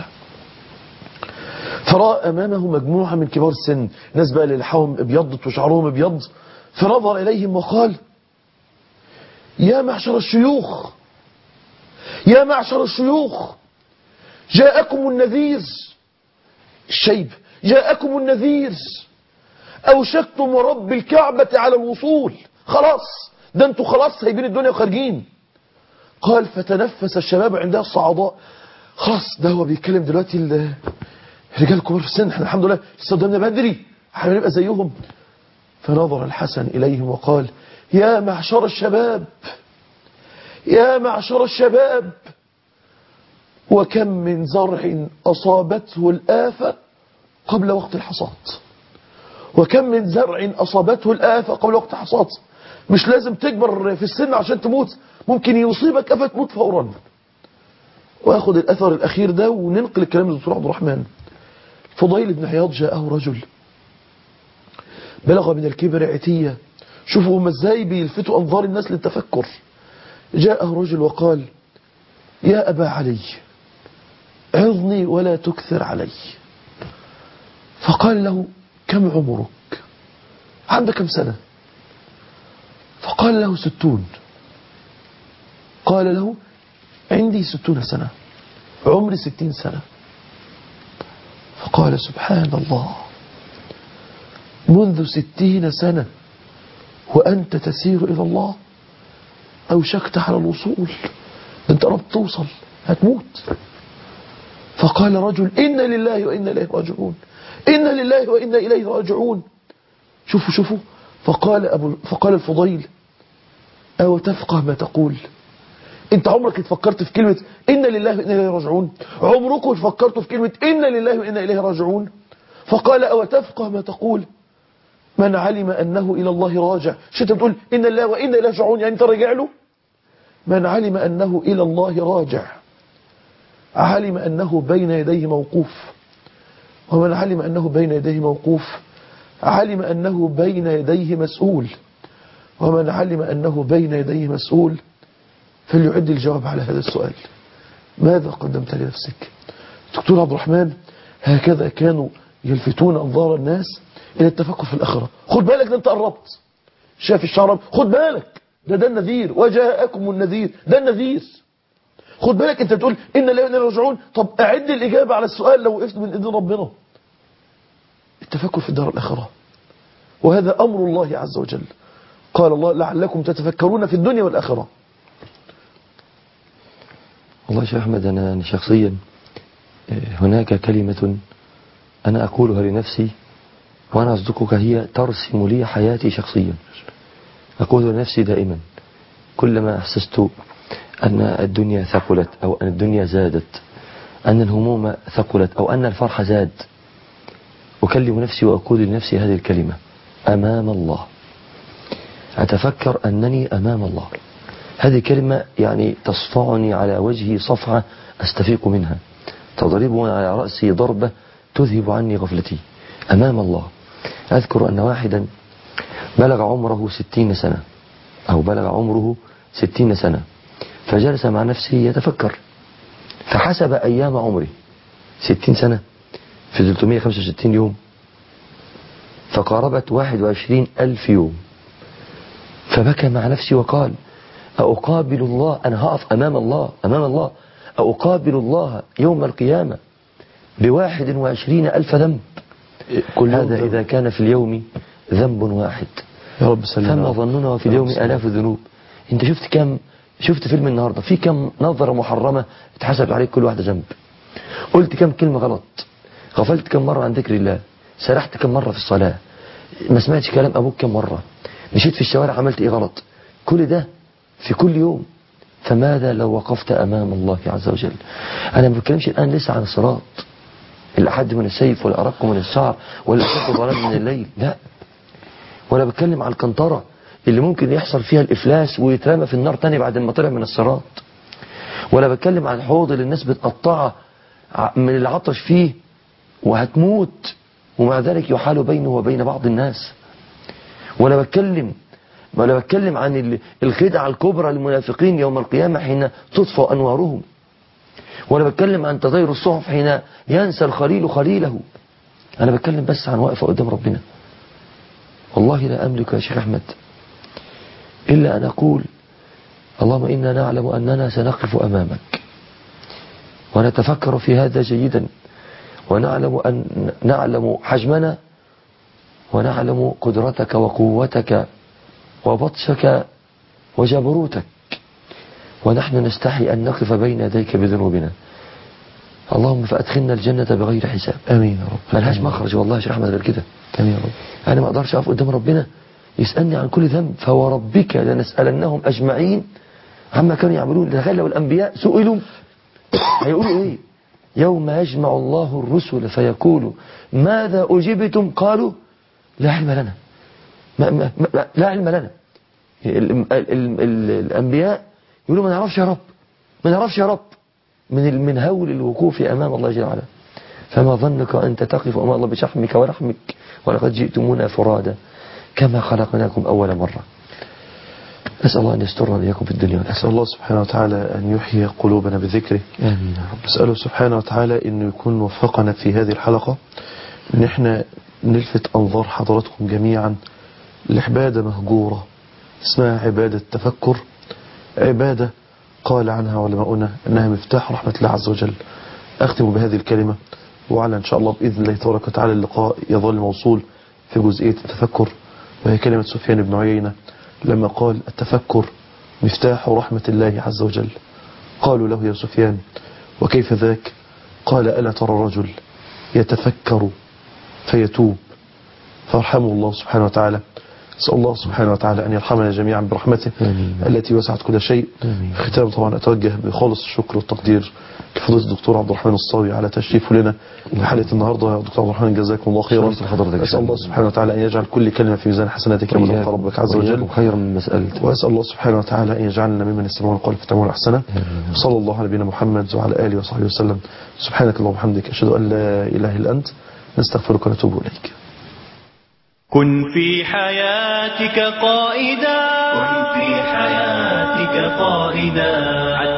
فرأى أمامه مجموعة من كبار السن ناس بقى اللي لحاهم ابيضت وشعرهم ابيض فنظر إليهم وقال يا معشر الشيوخ يا معشر الشيوخ جاءكم النذير الشيب جاءكم النذير أوشكتم ورب الكعبة على الوصول خلاص ده انتوا خلاص سايبين الدنيا وخارجين قال فتنفس الشباب عندها الصعداء خلاص ده هو بيتكلم دلوقتي ال- الرجال الكبار في السن احنا الحمد لله لسه قدامنا بدري احنا نبقى زيهم فنظر الحسن إليهم وقال يا معشر الشباب يا معشر الشباب وكم من زرع أصابته الآفة قبل وقت الحصاد وكم من زرع أصابته الآفة قبل وقت الحصاد مش لازم تكبر في السن عشان تموت ممكن يصيبك آفة تموت فورا واخد الأثر الأخير ده وننقل الكلام للدكتور عبد الرحمن فضيل بن عياض جاءه رجل بلغ من الكبر عتية شوفوا هم ازاي بيلفتوا أنظار الناس للتفكر جاءه رجل وقال يا أبا علي عظني ولا تكثر علي فقال له كم عمرك عندك كم سنة فقال له ستون قال له عندي ستون سنة عمري ستين سنة فقال سبحان الله منذ ستين سنة وأنت تسير إلى الله أوشكت على الوصول أنت قربت توصل هتموت فقال رجل إن لله وإنا إليه راجعون إن لله وإنا إليه راجعون شوفوا شوفوا فقال, أبو فقال الفضيل أو تفقه ما تقول انت عمرك فكرت في كلمة إن لله وإنا إليه راجعون عمركم فكرتوا في كلمة إن لله وإنا إليه راجعون فقال أو تفقه ما تقول من علم أنه إلى الله راجع شو انت بتقول إن الله وإنا إليه راجعون يعني انت راجع له من علم أنه إلى الله راجع علم أنه بين يديه موقوف ومن علم أنه بين يديه موقوف علم أنه بين يديه مسؤول ومن علم أنه بين يديه مسؤول فليعد الجواب على هذا السؤال ماذا قدمت لنفسك دكتور عبد الرحمن هكذا كانوا يلفتون أنظار الناس إلى التفكر في الآخرة خد بالك ده أنت قربت شاف الشعرب خد بالك ده ده النذير وجاءكم النذير ده النذير خد بالك انت بتقول ان لا إنا راجعون طب اعد الاجابه على السؤال لو وقفت من ايدين ربنا التفكر في الدار الاخره وهذا امر الله عز وجل قال الله لعلكم تتفكرون في الدنيا والاخره والله يا شيخ أحمد أنا شخصيا هناك كلمة أنا أقولها لنفسي وأنا أصدقك هي ترسم لي حياتي شخصيا أقول لنفسي دائما كلما أحسست أن الدنيا ثقلت أو أن الدنيا زادت أن الهموم ثقلت أو أن الفرح زاد أكلم نفسي وأقول لنفسي هذه الكلمة أمام الله أتفكر أنني أمام الله هذه كلمة يعني تصفعني على وجهي صفعة أستفيق منها تضربني على رأسي ضربة تذهب عني غفلتي أمام الله أذكر أن واحدا بلغ عمره ستين سنة أو بلغ عمره ستين سنة فجلس مع نفسه يتفكر فحسب أيام عمره ستين سنة في 365 يوم فقاربت 21 ألف يوم فبكى مع نفسه وقال أقابل الله أنا هقف أمام الله أمام الله أقابل الله يوم القيامة بواحد وعشرين ألف ذنب كل يوم هذا ذنب. إذا كان في اليوم ذنب واحد يا رب سلمنا فما ظننا في يا اليوم رب سلمنا. آلاف الذنوب انت شفت كم شفت فيلم النهاردة في كم نظرة محرمة اتحسب عليك كل واحدة ذنب قلت كم كلمة غلط غفلت كم مرة عن ذكر الله سرحت كم مرة في الصلاة ما سمعتش كلام أبوك كم مرة مشيت في الشوارع عملت إيه غلط كل ده في كل يوم فماذا لو وقفت أمام الله عز وجل أنا ما بتكلمش الآن لسه عن الصراط الأحد من السيف والأرق من الشعر والأشد ظلام من الليل لا ولا بتكلم عن القنطرة اللي ممكن يحصل فيها الإفلاس ويترمى في النار تاني بعد ما طلع من الصراط ولا بتكلم عن الحوض اللي الناس بتقطعها ع- من العطش فيه وهتموت ومع ذلك يحال بينه وبين بعض الناس ولا بتكلم ولا بتكلم عن ال- الخدعة الكبرى للمنافقين يوم القيامة حين تطفى أنوارهم ولا بتكلم عن تطير الصحف حين ينسى الخليل خليله أنا بتكلم بس عن واقفة قدام ربنا والله لا أملك يا شيخ أحمد إلا أن أقول اللهم إنا نعلم أننا سنقف أمامك ونتفكر في هذا جيدا ونعلم أن نعلم حجمنا ونعلم قدرتك وقوتك وبطشك وجبروتك ونحن نستحي أن نقف بين يديك بذنوبنا اللهم فأدخلنا الجنة بغير حساب امين يا رب ملهاش مخرج والله يا شيخ أحمد غير كده امين يا رب أنا ما أقدرش أقف قدام ربنا يسألني عن كل ذنب فوربك لنسألنهم أجمعين عما كانوا يعملون تخيل لو الأنبياء سئلوا هيقولوا إيه يوم يجمع الله الرسل فيقول ماذا أجبتم قالوا لا علم لنا ما ما ما لا علم لنا ال ال ال ال الأنبياء يقولوا ما نعرفش يا رب ما نعرفش يا رب من ال- من هول الوقوف أمام الله جل وعلا فما ظنك أنت تقف أمام الله بشحمك ولحمك ولقد جئتمونا فرادا كما خلقناكم أول مرة نسأل الله أن يسترنا إياكم في الدنيا أسأل والآخرة الله سبحانه وتعالى أن يحيي قلوبنا بذكره آمين يا رب أسأله سبحانه وتعالى أنه يكون وفقنا في هذه الحلقة ان احنا نلفت انظار حضراتكم جميعا لعبادة مهجورة اسمها عبادة تفكر عبادة قال عنها علماؤنا انها مفتاح رحمة الله عز وجل اختم بهذه الكلمة وعلى ان شاء الله باذن الله تبارك وتعالى اللقاء يظل موصول في جزئية التفكر وهي كلمة سفيان بن عيينة لما قال التفكر مفتاح رحمة الله عز وجل قالوا له يا سفيان وكيف ذاك قال ألا ترى الرجل يتفكر فيتوب فارحمه الله سبحانه وتعالى نسأل الله سبحانه وتعالى أن يرحمنا جميعا برحمته آمين. التي وسعت كل شيء آمين. في ختام طبعا أتوجه بخالص الشكر والتقدير لفضيلة الدكتور عبد الرحمن الصاوي على تشريفه لنا لحلقة النهاردة يا دكتور عبد الرحمن جزاكم الله خيرا شكرا لحضرتك. أسأل الله سبحانه وتعالى أن يجعل كل كلمة في ميزان حسناتك يوم وإياكم- تلقى ربك عز وجل وإياكم خيرا من مسألة وأسأل الله سبحانه وتعالى أن يجعلنا ممن يستمعون القول فتعملون أحسنه صلى الله على نبينا محمد وعلى آله وصحبه وسلم سبحانك اللهم وبحمدك أشهد أن لا إله إلا أنت نستغفرك ونتوب إليك كن في حياتك قائدا كن في حياتك قائدا